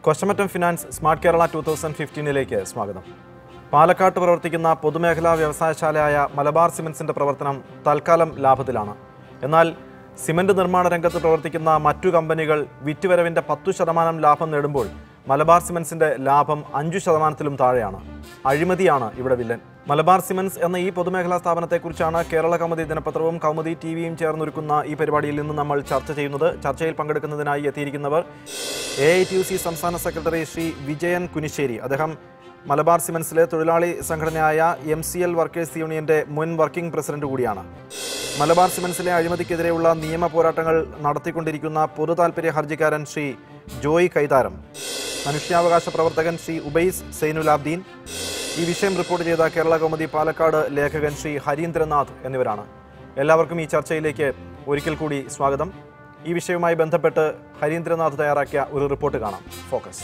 Kosamattam finance smart Kerala two thousand ഫിഫ്റ്റീനിലേക്ക് സ്വാഗതം പാലക്കാട്ട് പ്രവർത്തിക്കുന്ന പൊതുമേഖലാ വ്യവസായശാലയായ മലബാർ സിമൻസിന്റെ പ്രവർത്തനം തൽക്കാലം ലാഭത്തിലാണ് എന്നാൽ സിമന്റ് നിർമ്മാണ രംഗത്ത് പ്രവർത്തിക്കുന്ന മറ്റു കമ്പനികൾ വിറ്റുവരവിന്റെ പത്തു ശതമാനം ലാഭം നേടുമ്പോൾ മലബാർ സിമൻസിന്റെ ലാഭം അഞ്ചു ശതമാനത്തിലും താഴെയാണ് അഴിമതിയാണ് ഇവിടെ വില്ലൻ മലബാർ സിമൻസ് എന്ന ഈ പൊതുമേഖലാ സ്ഥാപനത്തെക്കുറിച്ചാണ് കേരള കൗമുദി ദിനപത്രവും കൗമുദി ടി വിയും ചേർന്നൊരുക്കുന്ന ഈ പരിപാടിയിൽ നിന്ന് നമ്മൾ ചർച്ച ചെയ്യുന്നത് ചർച്ചയിൽ പങ്കെടുക്കുന്നതിനായി എത്തിയിരിക്കുന്നവർ A I T U C സംസ്ഥാന സെക്രട്ടറി ശ്രീ വിജയൻ കുനിശ്ശേരി അദ്ദേഹം മലബാർ സിമൻസിലെ തൊഴിലാളി സംഘടനയായ എം സി എൽ വർക്കേഴ്സ് യൂണിയന്റെ മുൻ വർക്കിംഗ് പ്രസിഡന്റ് കൂടിയാണ് മലബാർ സിമൻസിലെ അഴിമതിക്കെതിരെയുള്ള നിയമ പോരാട്ടങ്ങൾ നടത്തിക്കൊണ്ടിരിക്കുന്ന പൊതു താൽപര്യ ഹർജിക്കാരൻ ശ്രീ ജോയ് കൈതാരം മനുഷ്യാവകാശ പ്രവർത്തകൻ ശ്രീ ഉബൈസ് സൈനുലാബ്ദീൻ ഈ വിഷയം റിപ്പോർട്ട് ചെയ്ത കേരള കൗമുദി പാലക്കാട് ലേഖകൻ ശ്രീ ഹരീന്ദ്രനാഥ് എന്നിവരാണ് എല്ലാവർക്കും ഈ ചർച്ചയിലേക്ക് ഒരിക്കൽ കൂടി സ്വാഗതം ഈ വിഷയവുമായി ബന്ധപ്പെട്ട് ഹരീന്ദ്രനാഥ് തയ്യാറാക്കിയ ഒരു റിപ്പോർട്ട് കാണാം ഫോക്കസ്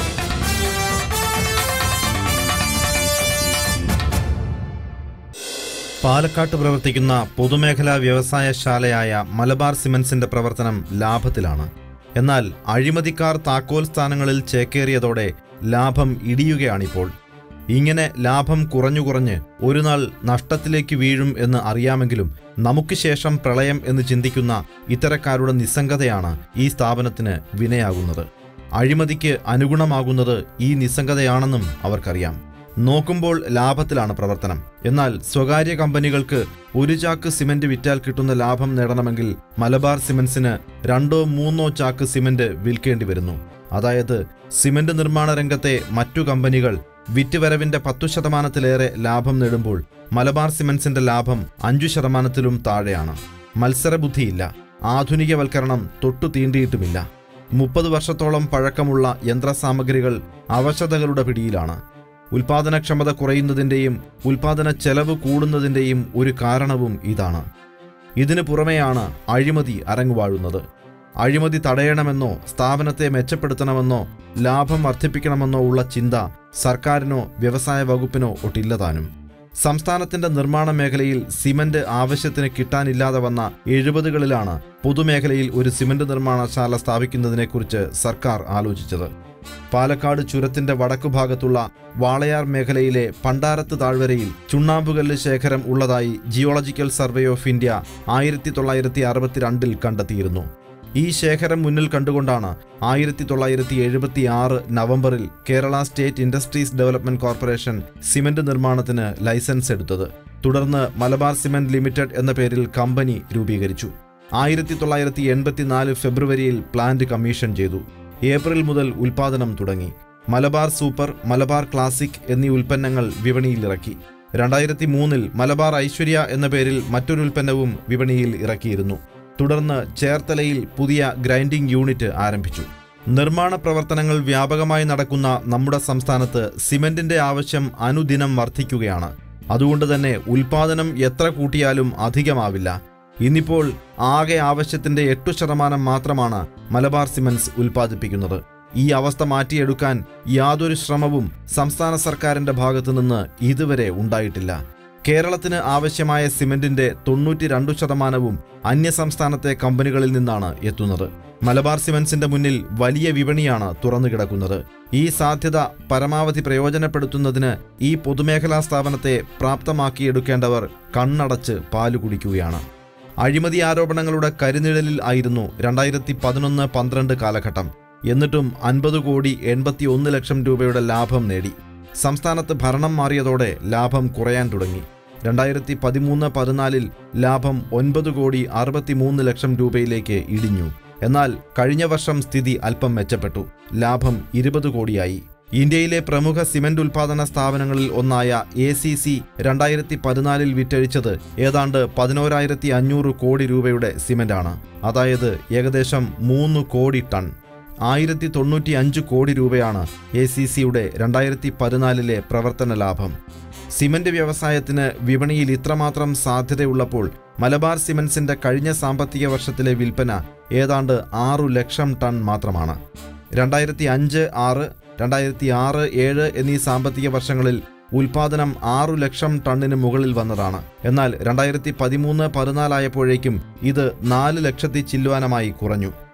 പാലക്കാട്ട് പ്രവർത്തിക്കുന്ന പൊതുമേഖലാ വ്യവസായശാലയായ മലബാർ സിമൻസിന്റെ പ്രവർത്തനം ലാഭത്തിലാണ് എന്നാൽ അഴിമതിക്കാർ താക്കോൽ സ്ഥാനങ്ങളിൽ ചേക്കേറിയതോടെ ലാഭം ഇടിയുകയാണിപ്പോൾ ഇങ്ങനെ ലാഭം കുറഞ്ഞു കുറഞ്ഞ് ഒരു നാൾ നഷ്ടത്തിലേക്ക് വീഴും എന്ന് അറിയാമെങ്കിലും നമുക്ക് ശേഷം പ്രളയം എന്ന് ചിന്തിക്കുന്ന ഇത്തരക്കാരുടെ നിസ്സംഗതയാണ് ഈ സ്ഥാപനത്തിന് വിനയാകുന്നത് അഴിമതിക്ക് അനുഗുണമാകുന്നത് ഈ നിസ്സംഗതയാണെന്നും അവർക്കറിയാം നോക്കുമ്പോൾ ലാഭത്തിലാണ് പ്രവർത്തനം എന്നാൽ സ്വകാര്യ കമ്പനികൾക്ക് ഒരു ചാക്ക് സിമന്റ് വിറ്റാൽ കിട്ടുന്ന ലാഭം നേടണമെങ്കിൽ മലബാർ സിമന്റ്സിന് രണ്ടോ മൂന്നോ ചാക്ക് സിമന്റ് വിൽക്കേണ്ടി വരുന്നു അതായത് സിമന്റ് നിർമ്മാണ രംഗത്തെ മറ്റു കമ്പനികൾ വിറ്റുവരവിന്റെ പത്തു ശതമാനത്തിലേറെ ലാഭം നേടുമ്പോൾ മലബാർ സിമന്റ്സിന്റെ ലാഭം അഞ്ചു ശതമാനത്തിലും താഴെയാണ് മത്സരബുദ്ധിയില്ല ആധുനികവൽക്കരണം തൊട്ടു തീണ്ടിയിട്ടുമില്ല മുപ്പത് വർഷത്തോളം പഴക്കമുള്ള യന്ത്രസാമഗ്രികൾ അവശതകളുടെ പിടിയിലാണ് ഉൽപാദനക്ഷമത കുറയുന്നതിൻ്റെയും ഉൽപാദന ചെലവ് കൂടുന്നതിൻ്റെയും ഒരു കാരണവും ഇതാണ് ഇതിനു പുറമെയാണ് അഴിമതി അരങ്ങുവാഴുന്നത് അഴിമതി തടയണമെന്നോ സ്ഥാപനത്തെ മെച്ചപ്പെടുത്തണമെന്നോ ലാഭം വർദ്ധിപ്പിക്കണമെന്നോ ഉള്ള ചിന്ത സർക്കാരിനോ വ്യവസായ വകുപ്പിനോ ഒട്ടില്ലതാനും സംസ്ഥാനത്തിന്റെ നിർമ്മാണ മേഖലയിൽ സിമന്റ് ആവശ്യത്തിന് കിട്ടാനില്ലാതെ വന്ന എഴുപതുകളിലാണ് പൊതുമേഖലയിൽ ഒരു സിമന്റ് നിർമ്മാണശാല സ്ഥാപിക്കുന്നതിനെക്കുറിച്ച് സർക്കാർ ആലോചിച്ചത് പാലക്കാട് ചുരത്തിന്റെ വടക്കുഭാഗത്തുള്ള വാളയാർ മേഖലയിലെ പണ്ടാരത്ത് താഴ്വരയിൽ ചുണ്ണാമ്പുകല്ല് ശേഖരം ഉള്ളതായി ജിയോളജിക്കൽ സർവേ ഓഫ് ഇന്ത്യ ആയിരത്തി തൊള്ളായിരത്തി അറുപത്തിരണ്ടിൽ കണ്ടെത്തിയിരുന്നു ഈ ശേഖരം മുന്നിൽ കണ്ടുകൊണ്ടാണ് ആയിരത്തി തൊള്ളായിരത്തി എഴുപത്തി ആറ് നവംബറിൽ Kerala state industries development corporation cement നിർമ്മാണത്തിന് ലൈസൻസ് എടുത്തത് തുടർന്ന് മലബാർ സിമന്റ് ലിമിറ്റഡ് എന്ന പേരിൽ കമ്പനി രൂപീകരിച്ചു ആയിരത്തി തൊള്ളായിരത്തി എൺപത്തിനാല് ഫെബ്രുവരിയിൽ പ്ലാന്റ് കമ്മീഷൻ ചെയ്തു ഏപ്രിൽ മുതൽ ഉൽപാദനം തുടങ്ങി മലബാർ സൂപ്പർ മലബാർ ക്ലാസിക് എന്നീ ഉൽപ്പന്നങ്ങൾ വിപണിയിലിറക്കി രണ്ടായിരത്തി മൂന്നിൽ മലബാർ ഐശ്വര്യ എന്ന പേരിൽ മറ്റൊരു ഉൽപ്പന്നവും വിപണിയിൽ ഇറക്കിയിരുന്നു തുടർന്ന് ചേർത്തലയിൽ പുതിയ ഗ്രൈൻഡിംഗ് യൂണിറ്റ് ആരംഭിച്ചു നിർമ്മാണ പ്രവർത്തനങ്ങൾ വ്യാപകമായി നടക്കുന്ന നമ്മുടെ സംസ്ഥാനത്ത് സിമന്റിന്റെ ആവശ്യം അനുദിനം വർദ്ധിക്കുകയാണ് അതുകൊണ്ട് തന്നെ ഉൽപാദനം എത്ര കൂട്ടിയാലും അധികമാവില്ല ഇന്നിപ്പോൾ ആകെ ആവശ്യത്തിന്റെ എട്ടു ശതമാനം മാത്രമാണ് മലബാർ സിമന്റ്സ് ഉൽപ്പാദിപ്പിക്കുന്നത് ഈ അവസ്ഥ മാറ്റിയെടുക്കാൻ യാതൊരു ശ്രമവും സംസ്ഥാന സർക്കാരിന്റെ ഭാഗത്തു നിന്ന് ഇതുവരെ ഉണ്ടായിട്ടില്ല കേരളത്തിന് ആവശ്യമായ സിമന്റിന്റെ തൊണ്ണൂറ്റി രണ്ടു ശതമാനവും അന്യസംസ്ഥാനത്തെ കമ്പനികളിൽ നിന്നാണ് എത്തുന്നത് മലബാർ സിമന്റ്സിന്റെ മുന്നിൽ വലിയ വിപണിയാണ് തുറന്നു കിടക്കുന്നത് ഈ സാധ്യത പരമാവധി പ്രയോജനപ്പെടുത്തുന്നതിന് ഈ പൊതുമേഖലാ സ്ഥാപനത്തെ പ്രാപ്തമാക്കിയെടുക്കേണ്ടവർ കണ്ണടച്ച് പാലു കുടിക്കുകയാണ് അഴിമതി ആരോപണങ്ങളുടെ കരുനിഴലിൽ ആയിരുന്നു രണ്ടായിരത്തി പതിനൊന്ന് പന്ത്രണ്ട് കാലഘട്ടം എന്നിട്ടും അൻപത് കോടി എൺപത്തി ഒന്ന് ലക്ഷം രൂപയുടെ ലാഭം നേടി സംസ്ഥാനത്ത് ഭരണം മാറിയതോടെ ലാഭം കുറയാൻ തുടങ്ങി രണ്ടായിരത്തി പതിമൂന്ന് പതിനാലിൽ ലാഭം ഒൻപത് കോടി അറുപത്തിമൂന്ന് ലക്ഷം രൂപയിലേക്ക് ഇടിഞ്ഞു എന്നാൽ കഴിഞ്ഞ വർഷം സ്ഥിതി അല്പം മെച്ചപ്പെട്ടു ലാഭം ഇരുപത് കോടിയായി ഇന്ത്യയിലെ പ്രമുഖ സിമന്റ് ഉൽപാദന സ്ഥാപനങ്ങളിൽ ഒന്നായ എ സി സി രണ്ടായിരത്തി പതിനാലിൽ വിറ്റഴിച്ചത് ഏതാണ്ട് പതിനോരായിരത്തി അഞ്ഞൂറ് കോടി രൂപയുടെ സിമന്റാണ് അതായത് ഏകദേശം മൂന്ന് കോടി ടൺ ആയിരത്തി തൊണ്ണൂറ്റി അഞ്ച് കോടി രൂപയാണ് എ സി സിയുടെ രണ്ടായിരത്തി പതിനാലിലെ പ്രവർത്തന ലാഭം സിമന്റ് വ്യവസായത്തിന് വിപണിയിൽ ഇത്രമാത്രം സാധ്യതയുള്ളപ്പോൾ മലബാർ സിമന്റ്സിന്റെ കഴിഞ്ഞ സാമ്പത്തിക വർഷത്തിലെ വിൽപ്പന ഏതാണ്ട് ആറു ലക്ഷം ടൺ മാത്രമാണ് രണ്ടായിരത്തി അഞ്ച് ആറ് രണ്ടായിരത്തി ആറ് ഏഴ് എന്നീ സാമ്പത്തിക വർഷങ്ങളിൽ ഉൽപാദനം ആറു ലക്ഷം ടണ്ണിന് മുകളിൽ വന്നതാണ് എന്നാൽ രണ്ടായിരത്തി പതിമൂന്ന് പതിനാലായപ്പോഴേക്കും ഇത് നാല് ലക്ഷത്തി ചില്ലുവാനമായി കുറഞ്ഞു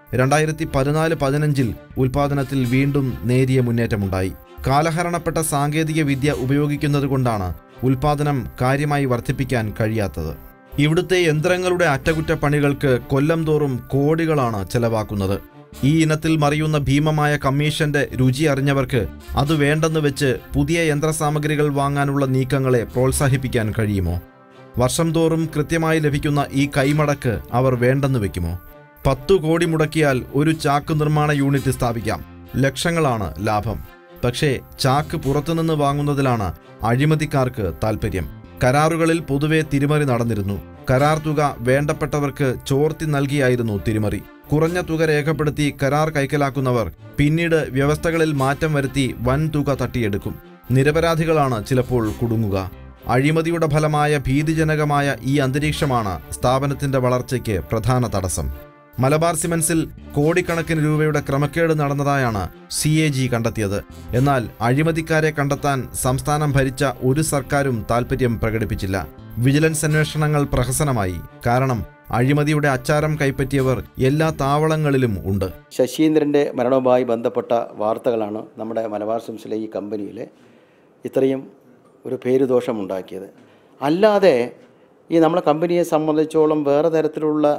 രണ്ടായിരത്തി പതിനാല് പതിനഞ്ചിൽ ഉൽപാദനത്തിൽ വീണ്ടും നേരിയ മുന്നേറ്റമുണ്ടായി കാലഹരണപ്പെട്ട സാങ്കേതിക വിദ്യ ഉപയോഗിക്കുന്നതുകൊണ്ടാണ് ഉൽപാദനം കാര്യമായി വർദ്ധിപ്പിക്കാൻ കഴിയാത്തത് ഇവിടുത്തെ യന്ത്രങ്ങളുടെ അറ്റകുറ്റപ്പണികൾക്ക് കൊല്ലം തോറും കോടികളാണ് ചെലവാക്കുന്നത് ഈ ഇനത്തിൽ മറിയുന്ന ഭീമമായ കമ്മീഷന്റെ രുചി അറിഞ്ഞവർക്ക് അത് വേണ്ടെന്ന് വെച്ച് പുതിയ യന്ത്രസാമഗ്രികൾ വാങ്ങാനുള്ള നീക്കങ്ങളെ പ്രോത്സാഹിപ്പിക്കാൻ കഴിയുമോ വർഷം തോറും കൃത്യമായി ലഭിക്കുന്ന ഈ കൈമടക്ക് അവർ വേണ്ടെന്ന് വെക്കുമോ പത്തു കോടി മുടക്കിയാൽ ഒരു ചാക്ക് നിർമ്മാണ യൂണിറ്റ് സ്ഥാപിക്കാം ലക്ഷങ്ങളാണ് ലാഭം പക്ഷേ ചാക്ക് പുറത്തുനിന്ന് വാങ്ങുന്നതിലാണ് അഴിമതിക്കാർക്ക് താൽപ്പര്യം കരാറുകളിൽ പൊതുവെ തിരിമറി നടന്നിരുന്നു കരാർ തുക വേണ്ടപ്പെട്ടവർക്ക് ചോർത്തി നൽകിയായിരുന്നു തിരിമറി കുറഞ്ഞ തുക രേഖപ്പെടുത്തി കരാർ കൈക്കലാക്കുന്നവർ പിന്നീട് വ്യവസ്ഥകളിൽ മാറ്റം വരുത്തി വൻ തുക തട്ടിയെടുക്കും നിരപരാധികളാണ് ചിലപ്പോൾ കുടുങ്ങുക അഴിമതിയുടെ ഫലമായ ഭീതിജനകമായ ഈ അന്തരീക്ഷമാണ് സ്ഥാപനത്തിന്റെ വളർച്ചയ്ക്ക് പ്രധാന തടസ്സം മലബാർ സിമൻസിൽ കോടിക്കണക്കിന് രൂപയുടെ ക്രമക്കേട് നടന്നതായാണ് സി എ ജി കണ്ടെത്തിയത് എന്നാൽ അഴിമതിക്കാരെ കണ്ടെത്താൻ സംസ്ഥാനം ഭരിച്ച ഒരു സർക്കാരും താൽപ്പര്യം പ്രകടിപ്പിച്ചില്ല വിജിലൻസ് അന്വേഷണങ്ങൾ പ്രഹസനമായി കാരണം അഴിമതിയുടെ അച്ചാരം കൈപ്പറ്റിയവർ എല്ലാ താവളങ്ങളിലും ഉണ്ട് ശശീന്ദ്രൻ്റെ മരണവുമായി ബന്ധപ്പെട്ട വാർത്തകളാണ് നമ്മുടെ മലബാർ സിംസിലെ ഈ കമ്പനിയിൽ ഇത്രയും ഒരു പേരുദോഷമുണ്ടാക്കിയത് അല്ലാതെ ഈ നമ്മളെ കമ്പനിയെ സംബന്ധിച്ചോളം വേറെ തരത്തിലുള്ള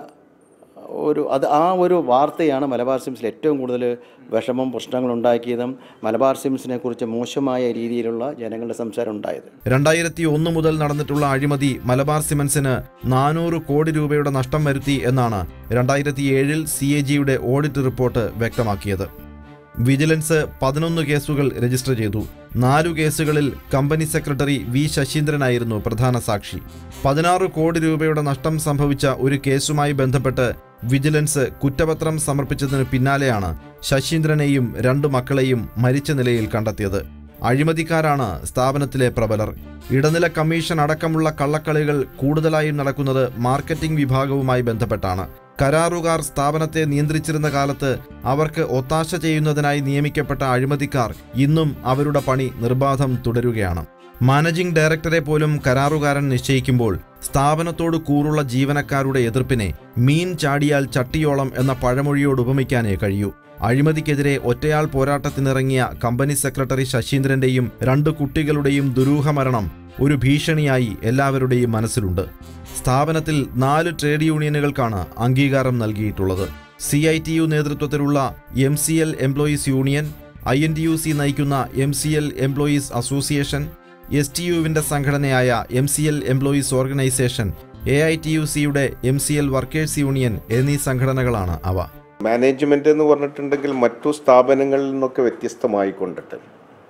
ഒരു അത് ആ ഒരു വാർത്തയാണ് മലബാർ സിംസിൽ ഏറ്റവും കൂടുതൽ വിഷമം പ്രശ്നങ്ങളുണ്ടാക്കിയതും മലബാർ സിംസിനെ കുറിച്ച് മോശമായ രീതിയിലുള്ള ജനങ്ങളുടെ സംസാരം ഉണ്ടായത് രണ്ടായിരത്തി ഒന്ന് മുതൽ നടന്നിട്ടുള്ള അഴിമതി മലബാർ സിമൻസിന് നാനൂറ് കോടി രൂപയുടെ നഷ്ടം വരുത്തി എന്നാണ് രണ്ടായിരത്തി ഏഴിൽ സി എ ജിയുടെ ഓഡിറ്റ് റിപ്പോർട്ട് വ്യക്തമാക്കിയത് വിജിലൻസ് പതിനൊന്ന് കേസുകൾ രജിസ്റ്റർ ചെയ്തു നാലു കേസുകളിൽ കമ്പനി സെക്രട്ടറി വി ശശീന്ദ്രനായിരുന്നു പ്രധാന സാക്ഷി പതിനാറ് കോടി രൂപയുടെ നഷ്ടം സംഭവിച്ച ഒരു കേസുമായി ബന്ധപ്പെട്ട് വിജിലൻസ് കുറ്റപത്രം സമർപ്പിച്ചതിന് പിന്നാലെയാണ് ശശീന്ദ്രനെയും രണ്ടു മക്കളെയും മരിച്ച നിലയിൽ കണ്ടെത്തിയത് അഴിമതിക്കാരാണ് സ്ഥാപനത്തിലെ പ്രബലർ ഇടനില കമ്മീഷൻ അടക്കമുള്ള കള്ളക്കളികൾ കൂടുതലായും നടക്കുന്നത് മാർക്കറ്റിംഗ് വിഭാഗവുമായി ബന്ധപ്പെട്ടാണ് കരാറുകാർ സ്ഥാപനത്തെ നിയന്ത്രിച്ചിരുന്ന കാലത്ത് അവർക്ക് ഒത്താശ ചെയ്യുന്നതിനായി നിയമിക്കപ്പെട്ട അഴിമതിക്കാർ ഇന്നും അവരുടെ പണി നിർബാധം തുടരുകയാണ് മാനേജിംഗ് ഡയറക്ടറെ പോലും കരാറുകാരൻ നിശ്ചയിക്കുമ്പോൾ സ്ഥാപനത്തോട് കൂറുള്ള ജീവനക്കാരുടെ എതിർപ്പിനെ മീൻ ചാടിയാൽ ചട്ടിയോളം എന്ന പഴമൊഴിയോട് ഉപമിക്കാനേ കഴിയൂ അഴിമതിക്കെതിരെ ഒറ്റയാൾ പോരാട്ടത്തിനിറങ്ങിയ കമ്പനി സെക്രട്ടറി ശശീന്ദ്രന്റെയും രണ്ട് കുട്ടികളുടെയും ദുരൂഹമരണം ഒരു ഭീഷണിയായി എല്ലാവരുടെയും മനസ്സിലുണ്ട് സ്ഥാപനത്തിൽ നാല് ട്രേഡ് യൂണിയനുകൾക്കാണ് അംഗീകാരം നൽകിയിട്ടുള്ളത് സി ഐ ടി യു നേതൃത്വത്തിലുള്ള M C L employees union I N T U C നയിക്കുന്ന M C L employees association S T യുവിൻ്റെ സംഘടനയായ M C L employees organisation A I T U സിയുടെ M C L workers union എന്നീ സംഘടനകളാണ് അവ management എന്ന് പറഞ്ഞിട്ടുണ്ടെങ്കിൽ മറ്റു സ്ഥാപനങ്ങളിൽ നിന്നൊക്കെ വ്യത്യസ്തമായി കൊണ്ടിട്ട്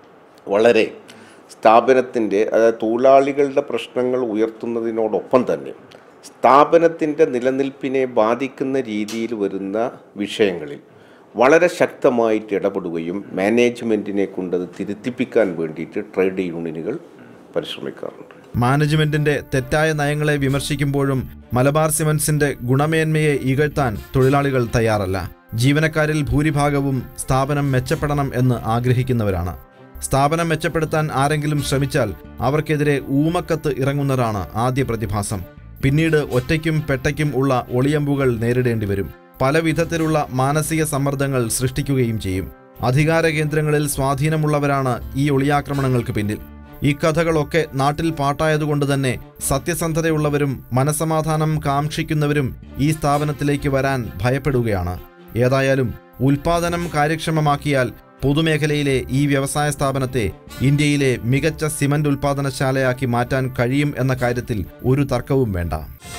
വളരെ സ്ഥാപനത്തിൻ്റെ അതായത് തൊഴിലാളികളുടെ പ്രശ്നങ്ങൾ ഉയർത്തുന്നതിനോടൊപ്പം തന്നെ സ്ഥാപനത്തിൻ്റെ നിലനിൽപ്പിനെ ബാധിക്കുന്ന രീതിയിൽ വരുന്ന വിഷയങ്ങളിൽ വളരെ ശക്തമായിട്ട് ഇടപെടുകയും മാനേജ്മെൻറ്റിനെ കൊണ്ടത് തിരുത്തിപ്പിക്കാൻ വേണ്ടിയിട്ട് ട്രേഡ് യൂണിയനുകൾ പരിശ്രമിക്കാറുണ്ട് മാനേജ്മെന്റിന്റെ തെറ്റായ നയങ്ങളെ വിമർശിക്കുമ്പോഴും മലബാർ സിമന്റ്സിന്റെ ഗുണമേന്മയെ ഇകഴ്ത്താൻ തൊഴിലാളികൾ തയ്യാറല്ല ജീവനക്കാരിൽ ഭൂരിഭാഗവും സ്ഥാപനം മെച്ചപ്പെടണം എന്ന് ആഗ്രഹിക്കുന്നവരാണ് സ്ഥാപനം മെച്ചപ്പെടുത്താൻ ആരെങ്കിലും ശ്രമിച്ചാൽ അവർക്കെതിരെ ഊമക്കത്ത് ഇറങ്ങുന്നതാണ് ആദ്യ പ്രതിഭാസം പിന്നീട് ഒറ്റയ്ക്കും പെട്ടയ്ക്കും ഉള്ള ഒളിയമ്പുകൾ നേരിടേണ്ടി വരും പല വിധത്തിലുള്ള മാനസിക സമ്മർദ്ദങ്ങൾ സൃഷ്ടിക്കുകയും ചെയ്യും അധികാര കേന്ദ്രങ്ങളിൽ സ്വാധീനമുള്ളവരാണ് ഈ ഒളിയാക്രമണങ്ങൾക്ക് പിന്നിൽ ഈ കഥകളൊക്കെ നാട്ടിൽ പാട്ടായതുകൊണ്ട് തന്നെ സത്യസന്ധതയുള്ളവരും മനസമാധാനം കാക്ഷിക്കുന്നവരും ഈ സ്ഥാപനത്തിലേക്ക് വരാൻ ഭയപ്പെടുകയാണ് ഏതായാലും ഉൽപാദനം കാര്യക്ഷമമാക്കിയാൽ പൊതുമേഖലയിലെ ഈ വ്യവസായ സ്ഥാപനത്തെ ഇന്ത്യയിലെ മികച്ച സിമന്റ് ഉൽപാദനശാലയാക്കി മാറ്റാൻ കഴിയും എന്ന കാര്യത്തിൽ ഒരു തർക്കവും വേണ്ട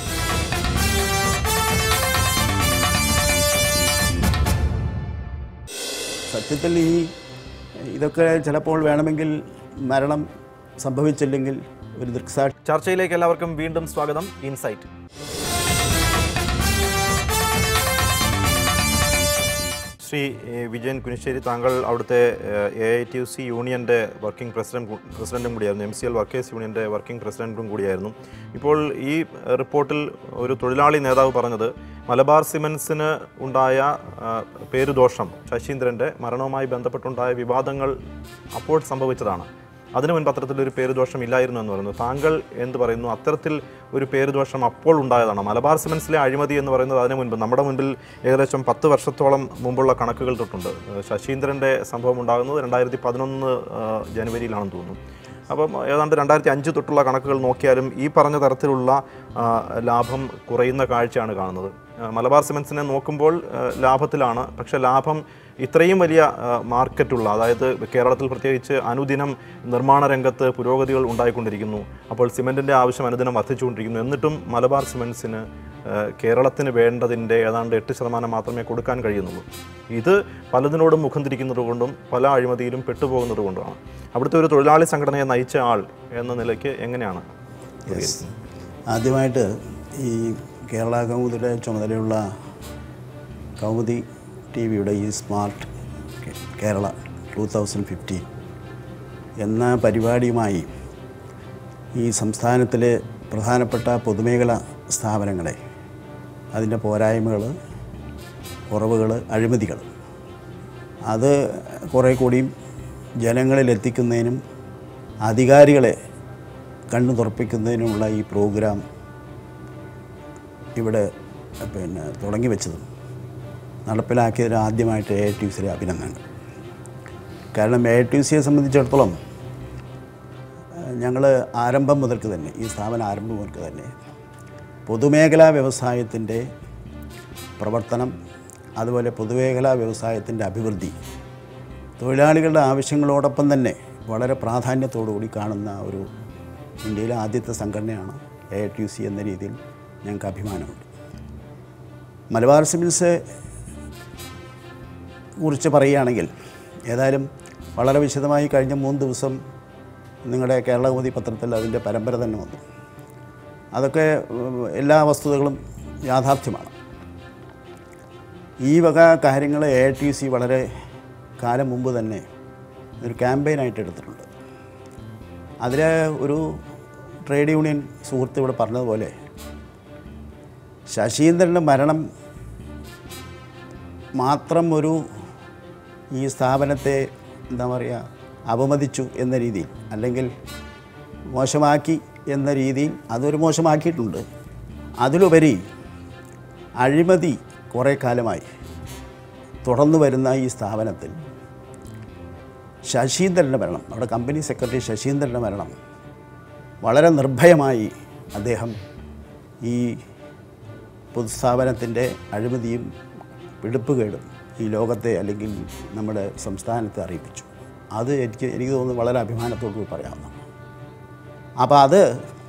സത്യത്തിൽ ഈ ഇതൊക്കെ ചിലപ്പോൾ വേണമെങ്കിൽ മരണം സംഭവിച്ചില്ലെങ്കിൽ ഒരു ദൃക്സാക്ഷി ചർച്ചയിലേക്ക് എല്ലാവർക്കും വീണ്ടും സ്വാഗതം ഇൻസൈറ്റ് ശ്രീ എ, വിജയൻ കുനിശ്ശേരി താങ്കൾ അവിടുത്തെ A I T U C യൂണിയൻ്റെ വർക്കിംഗ് പ്രസിഡന്റ് പ്രസിഡന്റും കൂടിയായിരുന്നു എം സി എൽ വർക്കേഴ്സ് യൂണിയൻ്റെ വർക്കിംഗ് പ്രസിഡന്റും കൂടിയായിരുന്നു ഇപ്പോൾ ഈ റിപ്പോർട്ടിൽ ഒരു തൊഴിലാളി നേതാവ് പറഞ്ഞത് മലബാർ സിമൻസിന് ഉണ്ടായ ആ, പേരുദോഷം ശശീന്ദ്രൻ്റെ മരണവുമായി ബന്ധപ്പെട്ടുണ്ടായ വിവാദങ്ങൾ അപ്പോൾ സംഭവിച്ചതാണ് അതിനു മുൻപ് അത്തരത്തിലൊരു പേരുദോഷം ഇല്ലായിരുന്നു എന്ന് പറയുന്നു താങ്കൾ എന്ത് പറയുന്നു അത്തരത്തിൽ ഒരു പേരുദോഷം അപ്പോൾ ഉണ്ടായതാണ് മലബാർ സിമൻസിലെ അഴിമതി എന്ന് പറയുന്നത് അതിനു മുൻപ് നമ്മുടെ മുൻപിൽ ഏകദേശം പത്ത് വർഷത്തോളം മുമ്പുള്ള കണക്കുകൾ തൊട്ടുണ്ട് ഏഹ് ശശീന്ദ്രൻ്റെ സംഭവം ഉണ്ടാകുന്നത് രണ്ടായിരത്തി പതിനൊന്ന് ജനുവരിയിലാണെന്ന് തോന്നുന്നു അപ്പം ഏതാണ്ട് രണ്ടായിരത്തി അഞ്ച് തൊട്ടുള്ള കണക്കുകൾ നോക്കിയാലും ഈ പറഞ്ഞ തരത്തിലുള്ള ആ, ലാഭം കുറയുന്ന കാഴ്ചയാണ് കാണുന്നത് ആ, മലബാർ സിമൻസിനെ നോക്കുമ്പോൾ ആ, ലാഭത്തിലാണ് പക്ഷേ ലാഭം ഇത്രയും വലിയ ആ, മാർക്കറ്റുള്ള അതായത് കേരളത്തിൽ പ്രത്യേകിച്ച് അനുദിനം നിർമ്മാണ രംഗത്ത് പുരോഗതികൾ ഉണ്ടായിക്കൊണ്ടിരിക്കുന്നു അപ്പോൾ സിമൻറ്റിൻ്റെ ആവശ്യം അനുദിനം വർദ്ധിച്ചുകൊണ്ടിരിക്കുന്നു എന്നിട്ടും മലബാർ സിമൻസിന് ആ, കേരളത്തിന് വേണ്ടതിൻ്റെ ഏതാണ്ട് എട്ട് ശതമാനം മാത്രമേ കൊടുക്കാൻ കഴിയുന്നുള്ളൂ ഇത് പലതിനോടും മുഖം തിരിക്കുന്നത് കൊണ്ടും പല അഴിമതിയിലും പെട്ടുപോകുന്നത് കൊണ്ടുമാണ് അവിടുത്തെ ഒരു തൊഴിലാളി സംഘടനയെ നയിച്ച ആൾ എന്ന നിലയ്ക്ക് എങ്ങനെയാണ് ആദ്യമായിട്ട് ഈ കേരള കൗമുദിയുടെ ചുമതലയുള്ള കൗമുദി ടി വിയുടെ ഈ സ്മാർട്ട് കേ- കേരള ടു തൗസൻഡ് ഫിഫ്റ്റീൻ എന്ന പരിപാടിയുമായി ഈ സംസ്ഥാനത്തിലെ പ്രധാനപ്പെട്ട പൊതുമേഖല സ്ഥാപനങ്ങളെ അതിൻ്റെ പോരായ്മകൾ കുറവുകൾ അഴിമതികൾ അത് കുറേ കൂടിയും ജനങ്ങളിൽ എത്തിക്കുന്നതിനും അധികാരികളെ കണ്ണു തുറപ്പിക്കുന്നതിനുമുള്ള ഈ പ്രോഗ്രാം ഇവിടെ പിന്നെ തുടങ്ങി വെച്ചതും നടപ്പിലാക്കിയതിന് ആദ്യമായിട്ട് എ ടി സിയിലെ അഭിനന്ദനങ്ങൾ കാരണം എ ടി സിയെ സംബന്ധിച്ചിടത്തോളം ഞങ്ങൾ ആരംഭം മുതൽക്ക് തന്നെ ഈ സ്ഥാപനം ആരംഭം മുതൽക്ക് തന്നെ പൊതുമേഖലാ വ്യവസായത്തിൻ്റെ പ്രവർത്തനം അതുപോലെ പൊതുമേഖലാ വ്യവസായത്തിൻ്റെ അഭിവൃദ്ധി തൊഴിലാളികളുടെ ആവശ്യങ്ങളോടൊപ്പം തന്നെ വളരെ പ്രാധാന്യത്തോടുകൂടി കാണുന്ന ഒരു ഇന്ത്യയിലെ ആദ്യത്തെ സംഘടനയാണ് എ ടി സി എന്ന രീതിയിൽ ഞങ്ങൾക്ക് അഭിമാനമുണ്ട് മലബാർ സിമിൽസ് കുറിച്ച് പറയുകയാണെങ്കിൽ ഏതായാലും വളരെ വിശദമായി കഴിഞ്ഞ മൂന്ന് ദിവസം നിങ്ങളുടെ കേരളകൗമുദി പത്രത്തിൽ അതിൻ്റെ പരമ്പര തന്നെ വന്നു അതൊക്കെ ഉം, എല്ലാ വസ്തുതകളും യാഥാർത്ഥ്യമാണ് ഈ വക കാര്യങ്ങൾ എ ടി സി വളരെ കാലം മുമ്പ് തന്നെ ഒരു ക്യാമ്പയിനായിട്ട് എടുത്തിട്ടുണ്ട് അതിൽ ഒരു ട്രേഡ് യൂണിയൻ സുഹൃത്ത് ഇവിടെ പറഞ്ഞതുപോലെ ശശീന്ദ്രൻ്റെ മരണം മാത്രം ഒരു ഈ സ്ഥാപനത്തെ എന്താ പറയുക അപമതിച്ചു എന്ന രീതിയിൽ അല്ലെങ്കിൽ മോശമാക്കി എന്ന രീതിയിൽ അതൊരു മോശമാക്കിയിട്ടുണ്ട് അതിലുപരി അഴിമതി കുറേ കാലമായി തുടർന്നു വരുന്ന ഈ സ്ഥാപനത്തിൽ ശശീന്ദ്രൻ്റെ മരണം അവിടെ കമ്പനി സെക്രട്ടറി ശശീന്ദ്രൻ്റെ മരണം വളരെ നിർഭയമായി അദ്ദേഹം ഈ പൊതുസ്ഥാപനത്തിൻ്റെ അഴിമതിയും പിടിപ്പുകേടും ഈ ലോകത്തെ അല്ലെങ്കിൽ നമ്മുടെ സംസ്ഥാനത്തെ അറിയിപ്പിച്ചു അത് എനിക്ക് എനിക്ക് തോന്നുന്നു വളരെ അഭിമാനത്തോടു കൂടി പറയാവുന്നതാണ് അപ്പോൾ അത്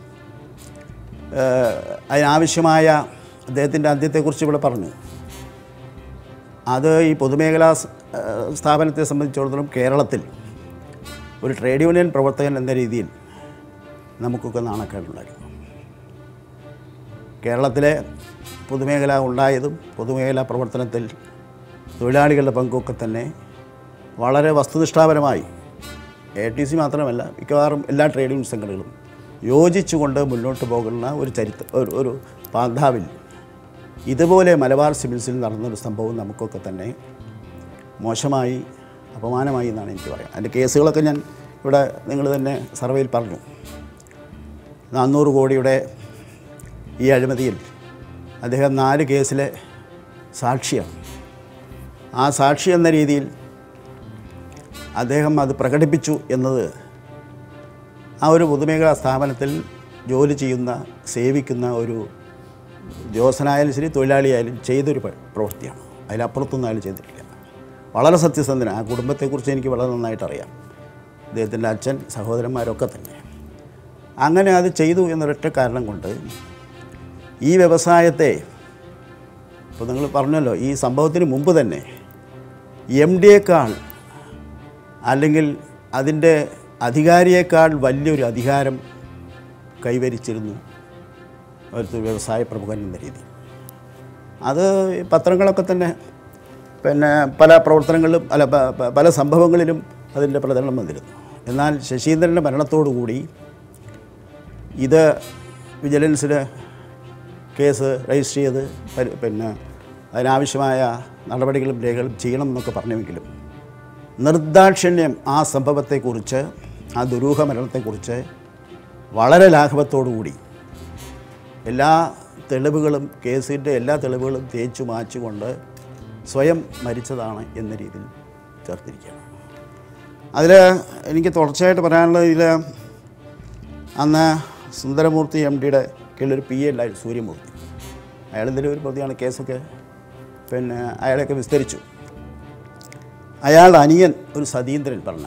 ഏഹ്, അതിനാവശ്യമായ അദ്ദേഹത്തിൻ്റെ അന്ത്യത്തെക്കുറിച്ച് ഇവിടെ പറഞ്ഞു അത് ഈ പൊതുമേഖലാ സ്- ഏഹ്, സ്ഥാപനത്തെ സംബന്ധിച്ചിടത്തോളം കേരളത്തിൽ ഒരു ട്രേഡ് യൂണിയൻ പ്രവർത്തകൻ എന്ന രീതിയിൽ നമുക്കൊക്കെ നാണക്കേടുണ്ടായിരുന്നു കേരളത്തിലെ പൊതുമേഖല ഉണ്ടായതും പൊതുമേഖലാ പ്രവർത്തനത്തിൽ തൊഴിലാളികളുടെ പങ്കൊക്കെ തന്നെ വളരെ വസ്തുനിഷ്ഠാപരമായി എ ടി സി മാത്രമല്ല മിക്കവാറും എല്ലാ ട്രേഡ് യൂണിയൻ സംഘടനകളും യോജിച്ചുകൊണ്ട് മുന്നോട്ട് പോകുന്ന ഒരു ചരിത്ര ഒരു ഒരു പാന്താവിൽ ഇതുപോലെ മലബാർ സിവിൽസിൽ നടന്നൊരു സംഭവം നമുക്കൊക്കെ തന്നെ മോശമായി അപമാനമായി എന്നാണ് എനിക്ക് പറയാം അതിൻ്റെ കേസുകളൊക്കെ ഞാൻ ഇവിടെ നിങ്ങൾ തന്നെ സർവേയിൽ പറഞ്ഞു നാനൂറ് കോടിയുടെ ഈ അഴിമതിയിൽ അദ്ദേഹം നാല് കേസിലെ സാക്ഷിയാണ് ആ സാക്ഷി എന്ന രീതിയിൽ അദ്ദേഹം അത് പ്രകടിപ്പിച്ചു എന്നത് ആ ഒരു പൊതുമേഖലാ സ്ഥാപനത്തിൽ ജോലി ചെയ്യുന്ന സേവിക്കുന്ന ഒരു ഉദ്യോഗസ്ഥനായാലും ശരി തൊഴിലാളിയായാലും ചെയ്തൊരു പ്ര- പ്രവൃത്തിയാണ് അതിലപ്പുറത്തൊന്നും അയാൾ ചെയ്തിട്ടില്ല വളരെ സത്യസന്ധന ആ കുടുംബത്തെക്കുറിച്ച് എനിക്ക് വളരെ നന്നായിട്ട് അറിയാം അദ്ദേഹത്തിൻ്റെ അച്ഛൻ സഹോദരന്മാരൊക്കെ തന്നെ അങ്ങനെ അത് ചെയ്തു എന്നൊരൊറ്റ കാരണം കൊണ്ട് ഈ വ്യവസായത്തെ ഇപ്പോൾ നിങ്ങൾ പറഞ്ഞല്ലോ ഈ സംഭവത്തിന് മുമ്പ് തന്നെ എം ഡിയേക്കാൾ അല്ലെങ്കിൽ അതിൻ്റെ അധികാരിയേക്കാൾ വലിയൊരു അധികാരം കൈവരിച്ചിരുന്നു ഒരു വ്യവസായ പ്രമുഖൻ എന്ന രീതി അത് ഈ പത്രങ്ങളൊക്കെ തന്നെ പിന്നെ പല പ്രവർത്തനങ്ങളിലും അല്ല പ- പ- പല സംഭവങ്ങളിലും അതിൻ്റെ പ്രചരണം വന്നിരുന്നു എന്നാൽ ശശീന്ദ്രൻ്റെ മരണത്തോടുകൂടി ഇത് വിജിലൻസിൽ കേസ് രജിസ്റ്റർ ചെയ്ത് പരി- പിന്നെ അതിനാവശ്യമായ നടപടികളും രേഖകളും ചെയ്യണം എന്നൊക്കെ പറഞ്ഞുവെങ്കിലും നിർദാക്ഷിണ്യം ആ സംഭവത്തെക്കുറിച്ച് ആ ദുരൂഹ മരണത്തെക്കുറിച്ച് വളരെ ലാഘവത്തോടു കൂടി എല്ലാ തെളിവുകളും കേസിൻ്റെ എല്ലാ തെളിവുകളും തേച്ചു മാച്ചുകൊണ്ട് സ്വയം മരിച്ചതാണ് എന്ന രീതിയിൽ ചേർത്തിരിക്കുകയാണ് അതിൽ എനിക്ക് തുടർച്ചയായിട്ട് പറയാനുള്ളത് ഇതിൽ അന്ന് സുന്ദരമൂർത്തി എം ഡിയുടെ കീഴിലൊരു പി എ ഉണ്ടായിരുന്നു സൂര്യമൂർത്തി അയാൾ ഇതിലെ ഒരു പ്രതിയാണ് കേസൊക്കെ പിന്നെ അയാളെയൊക്കെ വിസ്തരിച്ചു അയാളുടെ അനിയൻ ഒരു സതീന്ദ്രൻ പറഞ്ഞ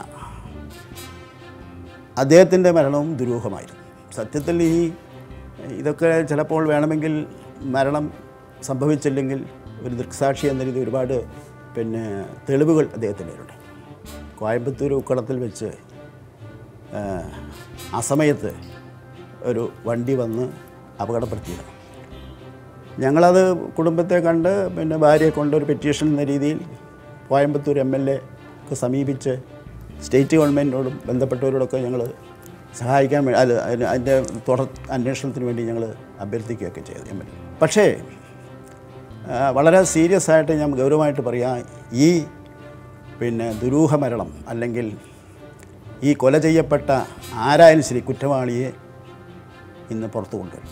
അദ്ദേഹത്തിൻ്റെ മരണവും ദുരൂഹമായിരുന്നു സത്യത്തിൽ ഈ ഇതൊക്കെ ചിലപ്പോൾ വേണമെങ്കിൽ മരണം സംഭവിച്ചില്ലെങ്കിൽ ഒരു ദൃക്സാക്ഷി എന്ന രീതി ഒരുപാട് പിന്നെ തെളിവുകൾ അദ്ദേഹത്തിൻ്റെ കോയമ്പത്തൂർ ഉക്കടത്തിൽ വെച്ച് ആ, ആ സമയത്ത് ഒരു വണ്ടി വന്ന് അപകടപ്പെടുത്തിയതാണ് ഞങ്ങളത് കുടുംബത്തെ കണ്ട് പിന്നെ ഭാര്യയെ കൊണ്ട് ഒരു പെറ്റീഷൻ എന്ന രീതിയിൽ കോയമ്പത്തൂർ എം എൽ എക്ക് സമീപിച്ച് സ്റ്റേറ്റ് ഗവൺമെൻറ്റിനോടും ബന്ധപ്പെട്ടവരോടൊക്കെ ഞങ്ങൾ സഹായിക്കാൻ വേണ്ടി അത് അതിന് അതിൻ്റെ തുടർ അന്വേഷണത്തിന് വേണ്ടി ഞങ്ങൾ അഭ്യർത്ഥിക്കുകയൊക്കെ ചെയ്തു എം എൽ എ പക്ഷേ ആ, വളരെ സീരിയസ് ആയിട്ട് ഞാൻ ഗൗരവമായിട്ട് പറയാം ഈ പിന്നെ ദുരൂഹ മരണം അല്ലെങ്കിൽ ഈ കൊല ചെയ്യപ്പെട്ട ആരായാലും ശരി കുറ്റവാളിയെ ഇന്ന് പുറത്തു കൊണ്ടുവരും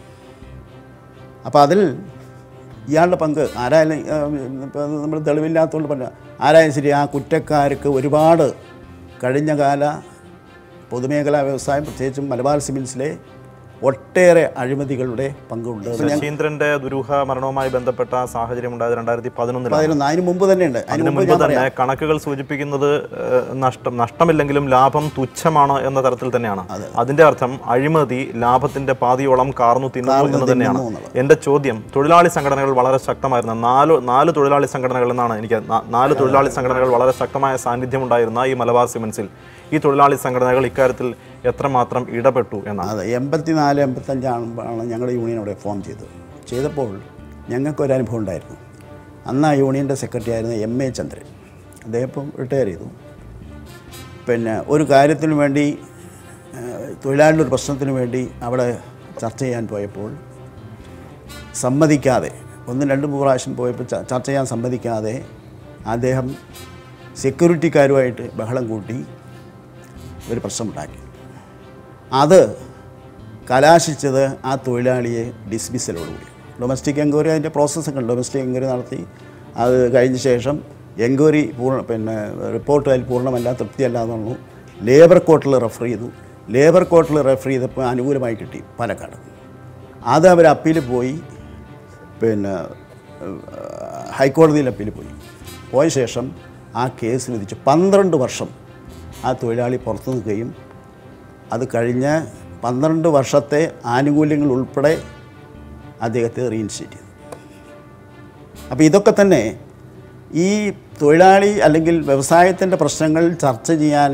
അപ്പോൾ അതിൽ ഇയാളുടെ പങ്ക് ആരായാലും ഇപ്പോൾ നമ്മൾ തെളിവില്ലാത്തതുകൊണ്ട് പറഞ്ഞ ആരായാലും ശരി ആ കുറ്റക്കാർക്ക് ഒരുപാട് കഴിഞ്ഞ കാല പൊതുമേഖലാ വ്യവസായം പ്രത്യേകിച്ചും മലബാർ സിമെൻസിലെ ഒട്ടേറെ അഴിമതികളുടെ പങ്കുണ്ട് അത് ഞാൻ ശശീന്ദ്രന്റെ ദുരൂഹ മരണവുമായി ബന്ധപ്പെട്ട സാഹചര്യം ഉണ്ടായത് രണ്ടായിരത്തി പതിനൊന്നിലാണ് പതിനൊന്ന് അതിന് മുമ്പ് തന്നെയുണ്ട് അതിന് അതിനു മുമ്പ് മുൻപ് ഞാൻ തന്നെ പറയാം കണക്കുകൾ സൂചിപ്പിക്കുന്നത് ഏഹ്, നഷ്ടം നഷ്ടമില്ലെങ്കിലും ലാഭം തുച്ഛമാണ് എന്ന തരത്തിൽ തന്നെയാണ് അതിന്റെ അർത്ഥം അഴിമതി ലാഭത്തിന്റെ പാതിയോളം കാർന്നു തിന്നുന്നു കാർന്നു എന്ന് തന്നെയാണ് തിന്നുന്നു എന്നുള്ളത്. എന്റെ ചോദ്യം തൊഴിലാളി സംഘടനകൾ വളരെ ശക്തമായിരുന്ന നാല് നാല് തൊഴിലാളി സംഘടനകൾ എന്നാണ് എനിക്ക് നാ- നാല് തൊഴിലാളി സംഘടനകൾ വളരെ ശക്തമായ സാന്നിധ്യം ഉണ്ടായിരുന്ന ഈ മലബാർ സിമൻസിൽ ഈ തൊഴിലാളി സംഘടനകൾ ഇക്കാര്യത്തിൽ എത്രമാത്രം ഇടപെട്ടു എന്നാണ് അതെ എൺപത്തിനാല് എൺപത്തഞ്ചാണ് ഞങ്ങളുടെ യൂണിയൻ അവിടെ ഫോം ചെയ്തത് ചെയ്തപ്പോൾ ഞങ്ങൾക്കൊരു അനുഭവം ഉണ്ടായിരുന്നു അന്ന് ആ യൂണിയൻ്റെ സെക്രട്ടറി ആയിരുന്ന എം എ ചന്ദ്രൻ അദ്ദേഹം ഇപ്പം റിട്ടയർ ചെയ്തു പിന്നെ ഒരു കാര്യത്തിനു വേണ്ടി ഏഹ്, തൊഴിലാളിയുടെ ഒരു പ്രശ്നത്തിന് വേണ്ടി അവിടെ ചർച്ച ചെയ്യാൻ പോയപ്പോൾ സമ്മതിക്കാതെ ഒന്നും രണ്ട് മൂന്ന് പ്രാവശ്യം പോയപ്പോൾ ച- ചർച്ച ചെയ്യാൻ സമ്മതിക്കാതെ അദ്ദേഹം സെക്യൂരിറ്റിക്കാരുമായിട്ട് ബഹളം കൂട്ടി ഒരു പ്രശ്നമുണ്ടാക്കി അത് കലാശിച്ചത് ആ തൊഴിലാളിയെ ഡിസ്മിസലോടുകൂടി ഡൊമസ്റ്റിക് എൻക്വയറി അതിൻ്റെ പ്രോസസ്സൊക്കെ ഉണ്ട് ഡൊമസ്റ്റിക് എൻക്വയറി നടത്തി അത് കഴിഞ്ഞ ശേഷം എൻക്വയറി പൂർണ്ണ പിന്നെ റിപ്പോർട്ട് അതിൽ പൂർണ്ണമല്ല തൃപ്തിയല്ല എന്ന് പറഞ്ഞു ലേബർ കോർട്ടിൽ റെഫർ ചെയ്തു ലേബർ കോർട്ടിൽ റെഫർ ചെയ്തപ്പോൾ അനുകൂലമായി കിട്ടി പാലക്കാട് അത് അവർ അപ്പീൽ പോയി പിന്നെ ഏഹ്, ഹൈക്കോടതിയിൽ അപ്പീൽ പോയി പോയ ശേഷം ആ കേസ് വിധിച്ച് പന്ത്രണ്ട് വർഷം ആ തൊഴിലാളി പുറത്തു നിൽക്കുകയും അത് കഴിഞ്ഞ് പന്ത്രണ്ട് വർഷത്തെ ആനുകൂല്യങ്ങൾ ഉൾപ്പെടെ അദ്ദേഹത്തെ റീഇൻസ്റ്റേറ്റ് ചെയ്തു അപ്പോൾ ഇതൊക്കെ തന്നെ ഈ തൊഴിലാളി അല്ലെങ്കിൽ വ്യവസായത്തിൻ്റെ പ്രശ്നങ്ങൾ ചർച്ച ചെയ്യാൻ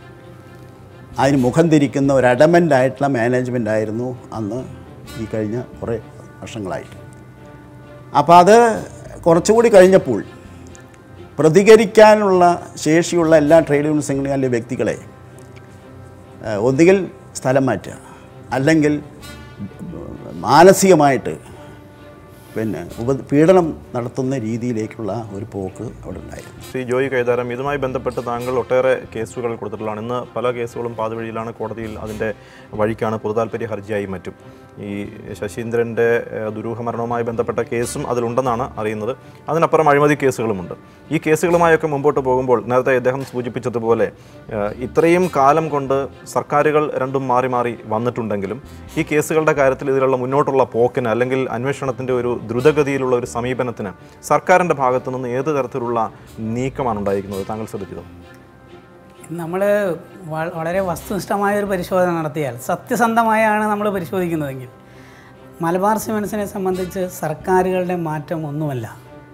അതിന് മുഖം തിരിക്കുന്ന ഒരു അഡമൻ്റ് ആയിട്ടുള്ള മാനേജ്മെൻ്റ് ആയിരുന്നു അന്ന് ഈ കഴിഞ്ഞ കുറേ വർഷങ്ങളായിട്ട് അപ്പോൾ അത് കുറച്ചുകൂടി കഴിഞ്ഞപ്പോൾ പ്രതികരിക്കാനുള്ള ശേഷിയുള്ള എല്ലാ ട്രേഡ് യൂണിയൻ സംഘടനയിലെ വ്യക്തികളെ ഏഹ്, ഒന്നുകിൽ സ്ഥലം മാറ്റുക അല്ലെങ്കിൽ മാനസികമായിട്ട് പിന്നെ ഉപ പീഡനം നടത്തുന്ന രീതിയിലേക്കുള്ള ഒരു പോക്ക് അവിടെ ഉണ്ടായിരുന്നു ശ്രീ ജോയി കൈതാരം ഇതുമായി ബന്ധപ്പെട്ട് താങ്കൾ ഒട്ടേറെ കേസുകൾ കൊടുത്തിട്ടുള്ളതാണ് ഇന്ന് പല കേസുകളും പാതിവഴിയിലാണ് കോടതിയിൽ അതിൻ്റെ വഴിക്കാണ് പൊതുതാൽപര്യ ഹർജിയായി മറ്റും ഈ ശശീന്ദ്രൻ്റെ ഏഹ്, ദുരൂഹമരണവുമായി ബന്ധപ്പെട്ട കേസും അതിലുണ്ടെന്നാണ് അറിയുന്നത് അതിനപ്പുറം അഴിമതി കേസുകളുമുണ്ട് ഈ കേസുകളുമായൊക്കെ മുമ്പോട്ട് പോകുമ്പോൾ നേരത്തെ അദ്ദേഹം സൂചിപ്പിച്ചതുപോലെ ഏഹ്, ഇത്രയും കാലം കൊണ്ട് സർക്കാരുകൾ രണ്ടും മാറി മാറി വന്നിട്ടുണ്ടെങ്കിലും ഈ കേസുകളുടെ കാര്യത്തിൽ ഇതിലുള്ള മുന്നോട്ടുള്ള പോക്കിന് അല്ലെങ്കിൽ അന്വേഷണത്തിൻ്റെ ഒരു ദ്രുതഗതിയിലുള്ള ഒരു സമീപനത്തിന് സർക്കാരിൻ്റെ ഭാഗത്തു നിന്ന് ഏത് തരത്തിലുള്ള നീക്കമാണ് ഉണ്ടായിരിക്കുന്നത് താങ്കൾ ശ്രദ്ധിച്ചത് നമ്മൾ വളരെ വസ്തുനിഷ്ഠമായ ഒരു പരിശോധന നടത്തിയാൽ സത്യസന്ധമായാണ് നമ്മൾ പരിശോധിക്കുന്നതെങ്കിൽ മലബാർ സിമൻസിനെ സംബന്ധിച്ച് സർക്കാരുകളുടെ മാറ്റം ഒന്നുമല്ല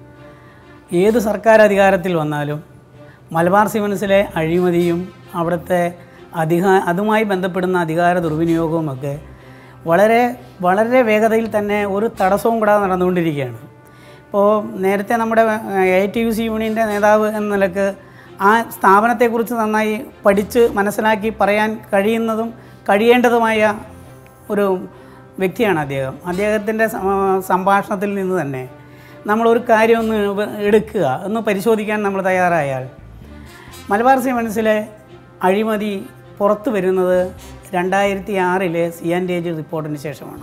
ഏത് സർക്കാർ അധികാരത്തിൽ വന്നാലും മലബാർ സിമൻസിലെ അഴിമതിയും അവിടുത്തെ അധികാ അതുമായി ബന്ധപ്പെടുന്ന അധികാര ദുർവിനിയോഗവുമൊക്കെ വളരെ വളരെ വേഗതയിൽ തന്നെ ഒരു തടസ്സവും കൂടാതെ നടന്നുകൊണ്ടിരിക്കുകയാണ് ഇപ്പോൾ നേരത്തെ നമ്മുടെ എ ടി യു സി യൂണിയൻ്റെ നേതാവ് എന്ന നിലക്ക് ആ സ്ഥാപനത്തെക്കുറിച്ച് നന്നായി പഠിച്ച് മനസ്സിലാക്കി പറയാൻ കഴിയുന്നതും കഴിയേണ്ടതുമായ ഒരു വ്യക്തിയാണ് അദ്ദേഹം അദ്ദേഹത്തിൻ്റെ സംഭാഷണത്തിൽ നിന്ന് തന്നെ നമ്മളൊരു കാര്യം ഒന്ന് ഉപ- എടുക്കുക ഒന്ന് പരിശോധിക്കാൻ നമ്മൾ തയ്യാറായാൽ മലബാർ സിമൻസിലെ അഴിമതി പുറത്തു വരുന്നത് രണ്ടായിരത്തി ആറിലെ സി ആൻഡ് ഏജ് റിപ്പോർട്ടിന് ശേഷമാണ്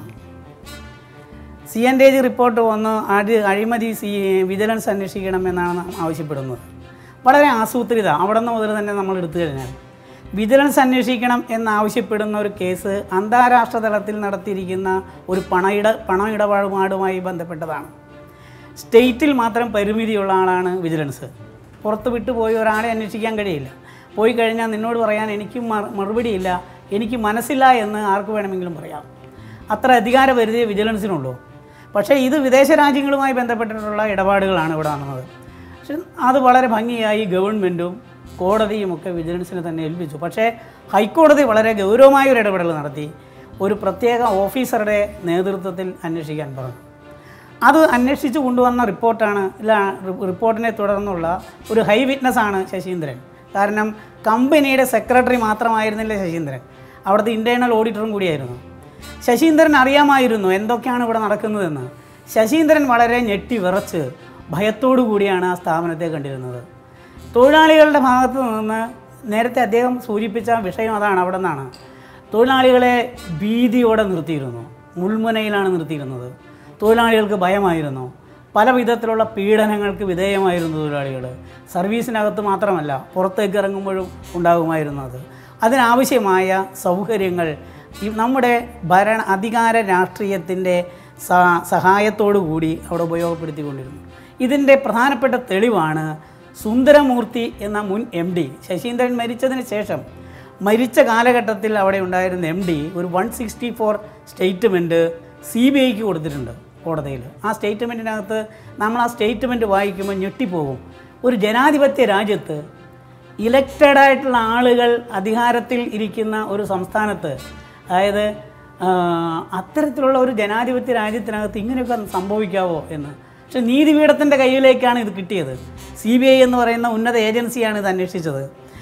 സി ആൻഡ് ഏജ് റിപ്പോർട്ട് വന്ന് അത് അഴിമതി സി വിജിലൻസ് അന്വേഷിക്കണമെന്നാണ് നാം ആവശ്യപ്പെടുന്നത് വളരെ ആസൂത്രിത അവിടെ നിന്ന് മുതൽ തന്നെ നമ്മൾ എടുത്തു കഴിഞ്ഞാൽ വിജിലൻസ് അന്വേഷിക്കണം എന്നാവശ്യപ്പെടുന്ന ഒരു കേസ് അന്താരാഷ്ട്ര തലത്തിൽ നടത്തിയിരിക്കുന്ന ഒരു പണയിട പണമിടപാടുമായി ബന്ധപ്പെട്ടതാണ് സ്റ്റേറ്റിൽ മാത്രം പരിമിതിയുള്ള ആളാണ് വിജിലൻസ് പുറത്ത് വിട്ടു പോയി ഒരാളെ അന്വേഷിക്കാൻ കഴിയില്ല പോയി കഴിഞ്ഞാൽ നിന്നോട് പറയാൻ എനിക്ക് മറു- മറുപടിയില്ല എനിക്ക് മനസ്സില്ല എന്ന് ആർക്ക് വേണമെങ്കിലും പറയാം അത്ര അധികാര പരിധി വിജിലൻസിനുള്ളൂ പക്ഷേ ഇത് വിദേശ രാജ്യങ്ങളുമായി ബന്ധപ്പെട്ടിട്ടുള്ള ഇടപാടുകളാണ് ഇവിടെ നടന്നത് പക്ഷെ അത് വളരെ ഭംഗിയായി ഗവൺമെൻറ്റും കോടതിയും ഒക്കെ വിജിലൻസിനെ തന്നെ ഏൽപ്പിച്ചു പക്ഷേ ഹൈക്കോടതി വളരെ ഗൗരവമായ ഒരു ഇടപെടൽ നടത്തി ഒരു പ്രത്യേക ഓഫീസറുടെ നേതൃത്വത്തിൽ അന്വേഷിക്കാൻ പറഞ്ഞു അത് അന്വേഷിച്ച് കൊണ്ടുവന്ന റിപ്പോർട്ടാണ് ഇല്ല റിപ്പോർട്ടിനെ തുടർന്നുള്ള ഒരു ഹൈ വിറ്റ്നസ് ആണ് ശശീന്ദ്രൻ കാരണം കമ്പനിയുടെ സെക്രട്ടറി മാത്രമായിരുന്നില്ല ശശീന്ദ്രൻ അവിടുത്തെ ഇൻറ്റേർണൽ ഓഡിറ്ററും കൂടിയായിരുന്നു ശശീന്ദ്രൻ അറിയാമായിരുന്നു എന്തൊക്കെയാണ് ഇവിടെ നടക്കുന്നതെന്ന് ശശീന്ദ്രൻ വളരെ ഞെട്ടി വിറച്ച് ഭയത്തോടു കൂടിയാണ് ആ സ്ഥാപനത്തെ കണ്ടിരുന്നത് തൊഴിലാളികളുടെ ഭാഗത്തു നിന്ന് നേരത്തെ അദ്ദേഹം സൂചിപ്പിച്ച വിഷയം അതാണ് അവിടെ നിന്നാണ് തൊഴിലാളികളെ ഭീതിയോടെ നിർത്തിയിരുന്നു മുൾമുനയിലാണ് നിർത്തിയിരുന്നത് തൊഴിലാളികൾക്ക് ഭയമായിരുന്നു പല വിധത്തിലുള്ള പീഡനങ്ങൾക്ക് വിധേയമായിരുന്നു തൊഴിലാളികൾ സർവീസിനകത്ത് മാത്രമല്ല പുറത്തേക്ക് ഇറങ്ങുമ്പോഴും ഉണ്ടാകുമായിരുന്നു അത് അതിനാവശ്യമായ സൗകര്യങ്ങൾ ഈ നമ്മുടെ ഭരണ അധികാര രാഷ്ട്രീയത്തിൻ്റെ സ- സഹായത്തോടു കൂടി അവിടെ ഉപയോഗപ്പെടുത്തിക്കൊണ്ടിരുന്നു ഇതിൻ്റെ പ്രധാനപ്പെട്ട തെളിവാണ് സുന്ദരമൂർത്തി എന്ന മുൻ എം ഡി ശശീന്ദ്രൻ മരിച്ചതിന് ശേഷം മരിച്ച കാലഘട്ടത്തിൽ അവിടെ ഉണ്ടായിരുന്ന എം ഡി ഒരു one sixty four statement C B ഐക്ക് കൊടുത്തിട്ടുണ്ട് കോടതിയിൽ ആ സ്റ്റേറ്റ്മെൻറ്റിനകത്ത് നമ്മൾ ആ സ്റ്റേറ്റ്മെൻറ്റ് വായിക്കുമ്പോൾ ഞെട്ടിപ്പോകും ഒരു ജനാധിപത്യ രാജ്യത്ത് ഇലക്റ്റഡ് ആയിട്ടുള്ള ആളുകൾ അധികാരത്തിൽ ഇരിക്കുന്ന ഒരു സംസ്ഥാനത്ത് അതായത് ആ, അത്തരത്തിലുള്ള ഒരു ജനാധിപത്യ രാജ്യത്തിനകത്ത് ഇങ്ങനെയൊക്കെ സംഭവിക്കാവോ എന്ന് പക്ഷെ നീതിപീഠത്തിൻ്റെ കയ്യിലേക്കാണ് ഇത് കിട്ടിയത് സി ബി ഐ എന്ന് പറയുന്ന ഉന്നത ഏജൻസിയാണ് ഇത് അന്വേഷിച്ചത്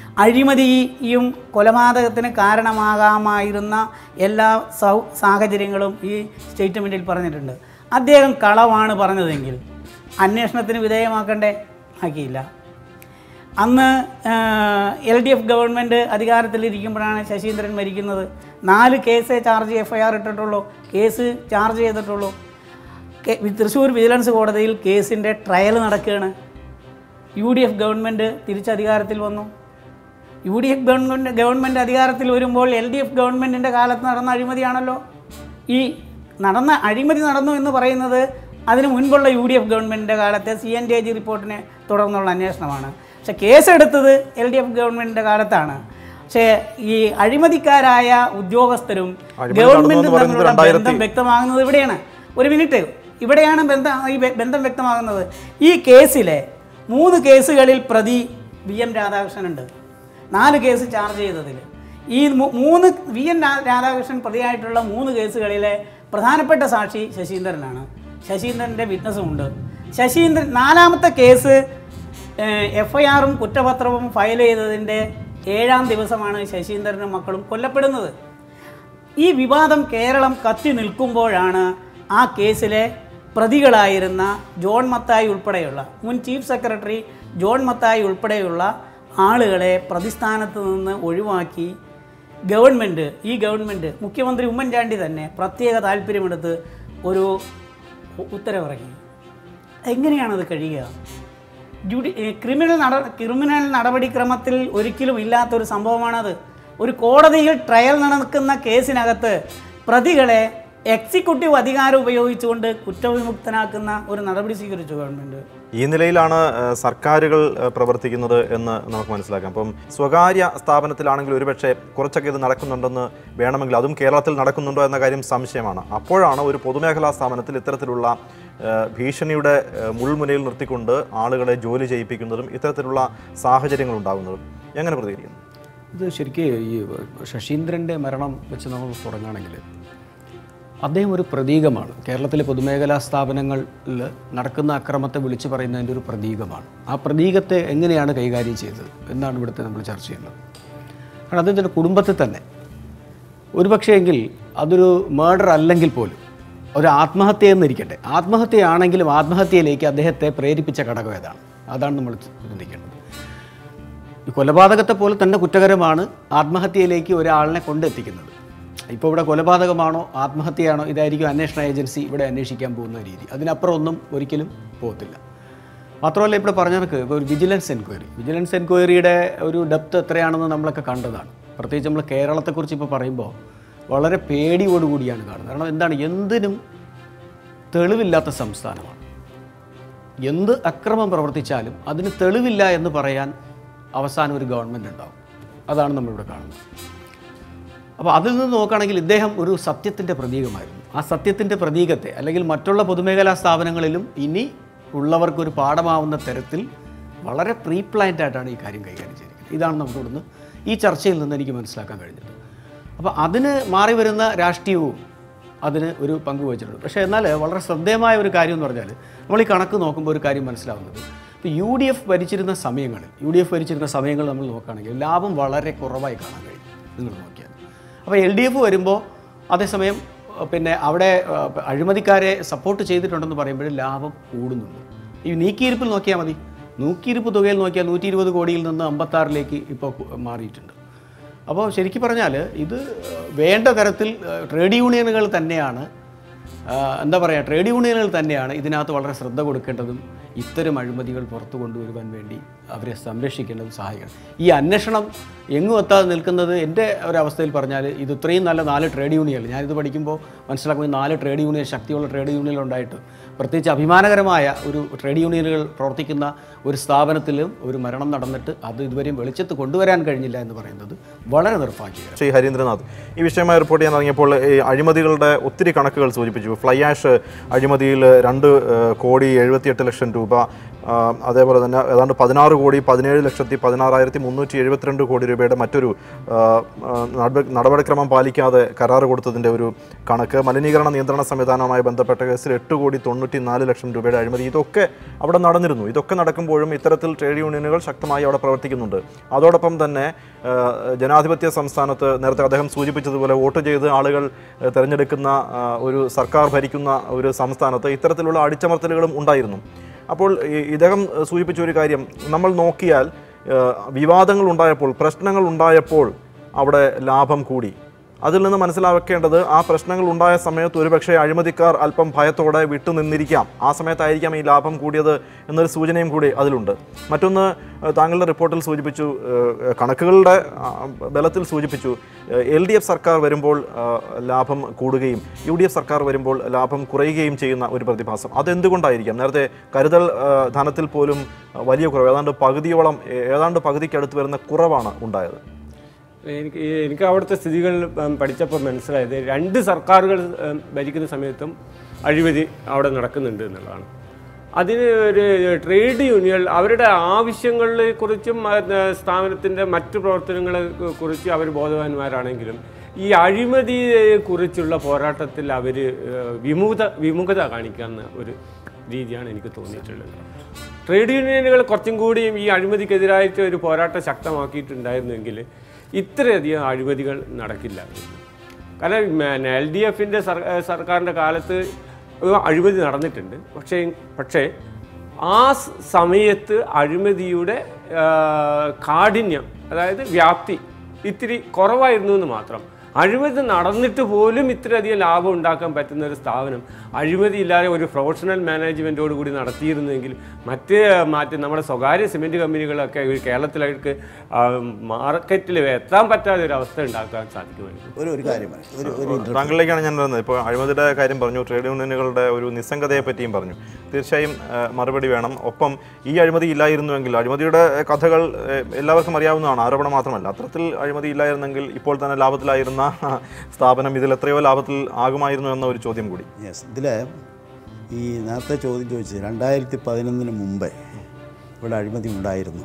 അഴിമതിയും കൊലപാതകത്തിന് കാരണമാകാമായിരുന്ന എല്ലാ സൗ സാഹചര്യങ്ങളും ഈ സ്റ്റേറ്റ്മെൻറ്റിൽ പറഞ്ഞിട്ടുണ്ട് അദ്ദേഹം കളവാണ് പറഞ്ഞതെങ്കിൽ അന്വേഷണത്തിന് വിധേയമാക്കണ്ടേ ആക്കിയില്ല അന്ന് എൽ ഡി എഫ് ഗവൺമെൻറ് അധികാരത്തിലിരിക്കുമ്പോഴാണ് ശശീന്ദ്രൻ മരിക്കുന്നത് നാല് കേസേ ചാർജ് എഫ് ഐ ആർ ഇട്ടിട്ടുള്ളൂ കേസ് ചാർജ് ചെയ്തിട്ടുള്ളൂ കെ- തൃശ്ശൂർ വിജിലൻസ് കോടതിയിൽ കേസിൻ്റെ ട്രയൽ നടക്കുകയാണ് യു ഡി എഫ് ഗവൺമെൻറ് തിരിച്ചധികാരത്തിൽ വന്നു U D F government government അധികാരത്തിൽ വരുമ്പോൾ എൽ ഡി എഫ് ഗവൺമെൻറ്റിൻ്റെ കാലത്ത് നടന്ന അഴിമതിയാണല്ലോ ഈ നടന്ന അഴിമതി നടന്നു എന്ന് പറയുന്നത് അതിന് മുൻപുള്ള യു ഡി എഫ് ഗവൺമെൻറ്റിൻ്റെ കാലത്തെ സി എൻ ഡി ജി റിപ്പോർട്ടിനെ തുടർന്നുള്ള അന്വേഷണമാണ് പക്ഷേ കേസെടുത്തത് എൽ ഡി എഫ് ഗവൺമെൻറ്റിൻ്റെ കാലത്താണ് പക്ഷേ ഈ അഴിമതിക്കാരായ ഉദ്യോഗസ്ഥരും അഴിമതി ഗവൺമെൻറ്റും നടന്നു എന്ന് പറയുന്നത് തമ്മിലുള്ള രണ്ടായിരത്തി- ബന്ധം വ്യക്തമാകുന്നത് ഇവിടെയാണ് ഒരു മിനിറ്റ് ഇവിടെയാണ് ബന്ധം ഈ ബ- ബന്ധം വ്യക്തമാകുന്നത് ഈ കേസിലെ മൂന്ന് കേസുകളിൽ പ്രതി വി എം രാധാകൃഷ്ണനുണ്ട് നാല് കേസ് ചാർജ് ചെയ്തതിൽ ഈ മൂ- മൂന്ന് വി എൻ രാ- രാധാകൃഷ്ണൻ പ്രതിയായിട്ടുള്ള മൂന്ന് കേസുകളിലെ പ്രധാനപ്പെട്ട സാക്ഷി ശശീന്ദ്രനാണ് ശശീന്ദ്രൻ്റെ വിറ്റ്നസ്സും ഉണ്ട് ശശീന്ദ്രൻ നാലാമത്തെ കേസ് എഫ് ഐ ആറും കുറ്റപത്രവും ഫയൽ ചെയ്തതിൻ്റെ ഏഴാം ദിവസമാണ് ശശീന്ദ്രനും മക്കളും കൊല്ലപ്പെടുന്നത് ഈ വിവാദം കേരളം കത്തി നിൽക്കുമ്പോഴാണ് ആ കേസിലെ പ്രതികളായിരുന്ന ജോൺ മത്തായി ഉൾപ്പെടെയുള്ള മുൻ ചീഫ് സെക്രട്ടറി ജോൺ മത്തായി ഉൾപ്പെടെയുള്ള ആളുകളെ പ്രതിസ്ഥാനത്ത് നിന്ന് ഒഴിവാക്കി ഗവൺമെൻറ് ഈ ഗവൺമെൻറ് മുഖ്യമന്ത്രി ഉമ്മൻചാണ്ടി തന്നെ പ്രത്യേക താല്പര്യമെടുത്ത് ഒരു ഉ- ഉത്തരവിറക്കി എങ്ങനെയാണത് കഴിയുക ജുഡി ഏ, ക്രിമിനൽ നട ക്രിമിനൽ നടപടിക്രമത്തിൽ ഒരിക്കലും ഇല്ലാത്തൊരു സംഭവമാണത് ഒരു കോടതിയിൽ ട്രയൽ നടക്കുന്ന കേസിനകത്ത് പ്രതികളെ എക്സിക്യൂട്ടീവ് അധികാരം ഉപയോഗിച്ചുകൊണ്ട് കുറ്റവിമുക്തനാക്കുന്ന ഒരു നടപടി സ്വീകരിച്ചു ഗവൺമെൻറ് ഈ നിലയിലാണ് ഏഹ്, സർക്കാരുകൾ ഏഹ്, പ്രവർത്തിക്കുന്നത് എന്ന് നമുക്ക് മനസ്സിലാക്കാം അപ്പം സ്വകാര്യ സ്ഥാപനത്തിലാണെങ്കിൽ ഒരുപക്ഷെ കുറച്ചൊക്കെ ഇത് നടക്കുന്നുണ്ടെന്ന് വേണമെങ്കിൽ അതും കേരളത്തിൽ നടക്കുന്നുണ്ടോ എന്ന കാര്യം സംശയമാണ് അപ്പോഴാണ് ഒരു പൊതുമേഖലാ സ്ഥാപനത്തിൽ ഇത്തരത്തിലുള്ള ഏഹ്, ഭീഷണിയുടെ ഏഹ്, മുൾമുനയിൽ നിർത്തിക്കൊണ്ട് ആളുകളെ ജോലി ചെയ്യിപ്പിക്കുന്നതും ഇത്തരത്തിലുള്ള സാഹചര്യങ്ങൾ ഉണ്ടാകുന്നതും എങ്ങനെ പ്രതികരിക്കുന്നു ഇത് ശരിക്കും ഈ ശശീന്ദ്രൻ്റെ മരണം വെച്ച് നമ്മൾ തുടങ്ങുകയാണെങ്കിൽ അദ്ദേഹം ഒരു പ്രതീകമാണ് കേരളത്തിലെ പൊതുമേഖലാ സ്ഥാപനങ്ങളിൽ നടക്കുന്ന അക്രമത്തെ വിളിച്ചു പറയുന്നതിൻ്റെ ഒരു പ്രതീകമാണ് ആ പ്രതീകത്തെ എങ്ങനെയാണ് കൈകാര്യം ചെയ്തത് എന്നാണ് ഇവിടുത്തെ നമ്മൾ ചർച്ച ചെയ്യുന്നത് കാരണം അദ്ദേഹത്തിൻ്റെ കുടുംബത്തിൽ തന്നെ ഒരുപക്ഷേ എങ്കിൽ അതൊരു മേർഡർ അല്ലെങ്കിൽ പോലും ഒരു ആത്മഹത്യ എന്നിരിക്കട്ടെ ആത്മഹത്യയാണെങ്കിലും ആത്മഹത്യയിലേക്ക് അദ്ദേഹത്തെ പ്രേരിപ്പിച്ച ഘടകം ഏതാണ് അതാണ് നമ്മൾ ചിന്തിക്കേണ്ടത് ഈ കൊലപാതകത്തെ പോലെ തന്നെ കുറ്റകരമാണ് ആത്മഹത്യയിലേക്ക് ഒരാളിനെ കൊണ്ടെത്തിക്കുന്നത് ഇപ്പോൾ ഇവിടെ കൊലപാതകമാണോ ആത്മഹത്യയാണോ ഇതായിരിക്കും അന്വേഷണ ഏജൻസി ഇവിടെ അന്വേഷിക്കാൻ പോകുന്ന രീതി അതിനപ്പുറം ഒന്നും ഒരിക്കലും പോകത്തില്ല മാത്രമല്ല ഇവിടെ പറഞ്ഞ കണക്ക് ഇപ്പോൾ ഒരു വിജിലൻസ് എൻക്വയറി വിജിലൻസ് എൻക്വയറിയുടെ ഒരു ഡെപ്ത് എത്രയാണെന്ന് നമ്മളൊക്കെ കണ്ടതാണ് പ്രത്യേകിച്ച് നമ്മൾ കേരളത്തെക്കുറിച്ച് ഇപ്പോൾ പറയുമ്പോൾ വളരെ പേടിയോടുകൂടിയാണ് കാണുന്നത് കാരണം എന്താണ് എന്തിനും തെളിവില്ലാത്ത സംസ്ഥാനമാണ് എന്ത് അക്രമം പ്രവർത്തിച്ചാലും അതിന് തെളിവില്ല എന്ന് പറയാൻ അവസാനം ഒരു ഗവൺമെൻറ് ഉണ്ടാവും അതാണ് നമ്മളിവിടെ കാണുന്നത് അപ്പോൾ അതിൽ നിന്ന് നോക്കുകയാണെങ്കിൽ ഇദ്ദേഹം ഒരു സത്യത്തിൻ്റെ പ്രതീകമായിരുന്നു ആ സത്യത്തിൻ്റെ പ്രതീകത്തെ അല്ലെങ്കിൽ മറ്റുള്ള പൊതുമേഖലാ സ്ഥാപനങ്ങളിലും ഇനി ഉള്ളവർക്കൊരു പാഠമാവുന്ന തരത്തിൽ വളരെ പ്രീ പ്ലാൻഡ് ആയിട്ടാണ് ഈ കാര്യം കൈകാര്യം ചെയ്തിരിക്കുന്നത് ഇതാണ് നമുക്ക് ഇവിടുന്ന് ഈ ചർച്ചയിൽ നിന്ന് എനിക്ക് മനസ്സിലാക്കാൻ കഴിഞ്ഞത് അപ്പോൾ അതിന് മാറി വരുന്ന രാഷ്ട്രീയവും അതിന് ഒരു പങ്ക് വഹിച്ചിട്ടുണ്ട് പക്ഷേ എന്നാൽ വളരെ ശ്രദ്ധേയമായ ഒരു കാര്യം എന്ന് പറഞ്ഞാൽ നമ്മൾ ഈ കണക്ക് നോക്കുമ്പോൾ ഒരു കാര്യം മനസ്സിലാവുന്നത് ഇപ്പോൾ യു ഡി എഫ് ഭരിച്ചിരുന്ന സമയങ്ങളിൽ യു ഡി എഫ് ഭരിച്ചിരുന്ന സമയങ്ങൾ നമ്മൾ നോക്കുകയാണെങ്കിൽ ലാഭം വളരെ കുറവായി കാണാൻ കഴിയും നിങ്ങൾ നോക്കിയാൽ അപ്പോൾ എൽ ഡി എഫ് വരുമ്പോൾ അതേസമയം അഹ് പിന്നെ അവിടെ അഹ് അഴിമതിക്കാരെ സപ്പോർട്ട് ചെയ്തിട്ടുണ്ടെന്ന് പറയുമ്പോൾ ലാഭം കൂടുന്നുണ്ട് ഈ നീക്കിയിരിപ്പിൽ നോക്കിയാൽ മതി നൂക്കിയിരിപ്പ് തുകയിൽ നോക്കിയാൽ നൂറ്റി ഇരുപത് കോടിയിൽ നിന്ന് അമ്പത്താറിലേക്ക് ഇപ്പോൾ കു- മാറിയിട്ടുണ്ട് അപ്പോൾ ശരിക്കും പറഞ്ഞാൽ ഇത് വേണ്ട തരത്തിൽ ഏഹ്, ട്രേഡ് യൂണിയനുകൾ തന്നെയാണ് ആഹ്, എന്താ പറയുക ട്രേഡ് യൂണിയനുകൾ തന്നെയാണ് ഇതിനകത്ത് വളരെ ശ്രദ്ധ കൊടുക്കേണ്ടതും ഇത്തരം അഴിമതികൾ പുറത്തു കൊണ്ടുവരുവാൻ വേണ്ടി അവരെ സംരക്ഷിക്കേണ്ടതും സഹായിക്കണം ഈ അന്വേഷണം എങ്ങും എത്താതെ നിൽക്കുന്നത് എൻ്റെ ഒരവസ്ഥയിൽ പറഞ്ഞാൽ ഇത് ഇത്രയും നല്ല നാല് ട്രേഡ് യൂണിയൻ ഞാനിത് പഠിക്കുമ്പോൾ മനസ്സിലാക്കുമ്പോൾ ഈ നാല് ട്രേഡ് യൂണിയൻ ശക്തിയുള്ള ട്രേഡ് യൂണിയൻ ഉണ്ടായിട്ട് പ്രത്യേകിച്ച് അഭിമാനകരമായ ഒരു ട്രേഡ് യൂണിയനുകൾ പ്രവർത്തിക്കുന്ന ഒരു സ്ഥാപനത്തിലും ഒരു മരണം നടന്നിട്ട് അത് ഇതുവരെയും വെളിച്ചത്ത് കൊണ്ടുവരാൻ കഴിഞ്ഞില്ല എന്ന് പറയുന്നത് വളരെ നിർഭാഗ്യകരം ശ്രീ ഹരീന്ദ്രനാഥ് ഈ വിഷയമായി റിപ്പോർട്ട് ചെയ്യാൻ ഇറങ്ങിയപ്പോൾ ഈ അഴിമതികളുടെ ഒത്തിരി കണക്കുകൾ സൂചിപ്പിച്ചു ഫ്ലൈ ആഷ് അഴിമതിയിൽ രണ്ട് ഏഹ്, കോടി എഴുപത്തിയെട്ട് ലക്ഷം രൂപ ആ, അതേപോലെ തന്നെ ഏതാണ്ട് പതിനാറ് കോടി പതിനേഴ് ലക്ഷത്തി പതിനാറായിരത്തി മുന്നൂറ്റി എഴുപത്തിരണ്ട് കോടി രൂപയുടെ മറ്റൊരു ആ, ആ, നടപ- നടപടിക്രമം പാലിക്കാതെ കരാറ് കൊടുത്തതിൻ്റെ ഒരു കണക്ക് മലിനീകരണ നിയന്ത്രണ സംവിധാനവുമായി ബന്ധപ്പെട്ട കേസിൽ എട്ട് കോടി തൊണ്ണൂറ്റി നാല് ലക്ഷം രൂപയുടെ അഴിമതി ഇതൊക്കെ അവിടെ നടന്നിരുന്നു ഇതൊക്കെ നടക്കുമ്പോഴും ഇത്തരത്തിൽ ട്രേഡ് യൂണിയനുകൾ ശക്തമായി അവിടെ പ്രവർത്തിക്കുന്നുണ്ട് അതോടൊപ്പം തന്നെ ആ, ജനാധിപത്യ സംസ്ഥാനത്ത് നേരത്തെ അദ്ദേഹം സൂചിപ്പിച്ചതുപോലെ വോട്ട് ചെയ്ത് ആളുകൾ ആ, തിരഞ്ഞെടുക്കുന്ന ആ, ഒരു സർക്കാർ ഭരിക്കുന്ന ഒരു സംസ്ഥാനത്ത് ഇത്തരത്തിലുള്ള അടിച്ചമർത്തലുകളും ഉണ്ടായിരുന്നു അപ്പോൾ ഈ- ഇദ്ദേഹം സൂചിപ്പിച്ച ഒരു കാര്യം നമ്മൾ നോക്കിയാൽ ആ, വിവാദങ്ങൾ ഉണ്ടായപ്പോൾ പ്രശ്നങ്ങൾ ഉണ്ടായപ്പോൾ അവിടെ ലാഭം കൂടി അതിൽ നിന്ന് മനസ്സിലാക്കേണ്ടത് ആ പ്രശ്നങ്ങൾ ഉണ്ടായ സമയത്ത് ഒരുപക്ഷെ അഴിമതിക്കാർ അല്പം ഭയത്തോടെ വിട്ടുനിന്നിരിക്കാം ആ സമയത്തായിരിക്കാം ഈ ലാഭം കൂടിയത് എന്നൊരു സൂചനയും കൂടി അതിലുണ്ട് മറ്റൊന്ന് ഏഹ്, താങ്കളുടെ റിപ്പോർട്ടിൽ സൂചിപ്പിച്ചു ഏഹ്, കണക്കുകളുടെ ആ, ബലത്തിൽ സൂചിപ്പിച്ചു എൽ ഡി എഫ് സർക്കാർ വരുമ്പോൾ ആ, ലാഭം കൂടുകയും യു ഡി എഫ് സർക്കാർ വരുമ്പോൾ ലാഭം കുറയുകയും ചെയ്യുന്ന ഒരു പ്രതിഭാസം അതെന്തുകൊണ്ടായിരിക്കാം നേരത്തെ കരുതൽ ആ, ധനത്തിൽ പോലും ആ, വലിയ കുറവ് ഏതാണ്ട് പകുതിയോളം ഏ- ഏതാണ്ട് പകുതിക്കടുത്ത് വരുന്ന കുറവാണ് ഉണ്ടായത് എനിക്ക് എനിക്ക് അവിടുത്തെ സ്ഥിതികൾ ഉം, പഠിച്ചപ്പോൾ മനസ്സിലായത് രണ്ട് സർക്കാരുകൾ ഉം, ഭരിക്കുന്ന സമയത്തും അഴിമതി അവിടെ നടക്കുന്നുണ്ട് എന്നുള്ളതാണ് അതിന് ഒരു ട്രേഡ് യൂണിയൻ അവരുടെ ആവശ്യങ്ങളെ കുറിച്ചും സ്ഥാപനത്തിൻ്റെ മറ്റു പ്രവർത്തനങ്ങളെ കു- കുറിച്ച് അവർ ബോധവാന്മാരാണെങ്കിലും ഈ അഴിമതിയെ കുറിച്ചുള്ള പോരാട്ടത്തിൽ അവർ വിമുഖത വിമുഖത കാണിക്കുന്ന ഒരു രീതിയാണ് എനിക്ക് തോന്നിയിട്ടുള്ളത് ട്രേഡ് യൂണിയനുകൾ കുറച്ചും കൂടിയും ഈ അഴിമതിക്കെതിരായിട്ട് ഒരു പോരാട്ടം ശക്തമാക്കിയിട്ടുണ്ടായിരുന്നെങ്കിൽ ഇത്രയധികം അഴിമതികൾ നടക്കില്ല കാരണം എൽ ഡി എഫിൻ്റെ സർക്കാരിൻ്റെ കാലത്ത് ഒരു അഴിമതി നടന്നിട്ടുണ്ട് പക്ഷേ പക്ഷേ ആ സ് സമയത്ത് അഴിമതിയുടെ ആ, കാഠിന്യം അതായത് വ്യാപ്തി ഇത്തിരി കുറവായിരുന്നു എന്ന് മാത്രം അഴിമതി നടന്നിട്ട് പോലും ഇത്രയധികം ലാഭം ഉണ്ടാക്കാൻ പറ്റുന്ന ഒരു സ്ഥാപനം അഴിമതി ഇല്ലാതെ ഒരു പ്രൊഫഷണൽ മാനേജ്മെൻറ്റോട് കൂടി നടത്തിയിരുന്നെങ്കിൽ മറ്റ് മറ്റ് നമ്മുടെ സ്വകാര്യ സിമെൻറ്റ് കമ്പനികളൊക്കെ ഈ കേരളത്തിലേക്ക് മാർക്കറ്റിൽ എത്താൻ പറ്റാത്ത ഒരു അവസ്ഥ ഉണ്ടാക്കാൻ സാധിക്കുമായിരുന്നു ഒരു ഒരു കാര്യം പറയാം. ഒരു ഒരു interrupt. താങ്കളിലേക്കാണ് ഞാൻ വരുന്നത് ഇപ്പോൾ അഴിമതിയുടെ കാര്യം പറഞ്ഞു ട്രേഡ് യൂണിയനുകളുടെ ഒരു നിസ്സംഗതയെ പറ്റിയും പറഞ്ഞു തീർച്ചയായും ആ, മറുപടി വേണം ഒപ്പം ഈ അഴിമതി ഇല്ലായിരുന്നുവെങ്കിൽ അഴിമതിയുടെ കഥകൾ ഏ, എല്ലാവർക്കും അറിയാവുന്നതാണ് ആരോപണം മാത്രമല്ല അത്തരത്തിൽ അഴിമതി ഇല്ലായിരുന്നെങ്കിൽ ഇപ്പോൾ തന്നെ ലാഭത്തിലായിരുന്ന സ്ഥാപനം ഇതിൽ എത്രയോ ലാഭത്തിൽ ആകുമായിരുന്നു എന്ന ഒരു ചോദ്യം കൂടി യെസ് ഇതിൽ ഈ നേരത്തെ ചോദ്യം ചോദിച്ചത് രണ്ടായിരത്തി പതിനൊന്നിന് മുമ്പേ ഇവിടെ അഴിമതി ഉണ്ടായിരുന്നു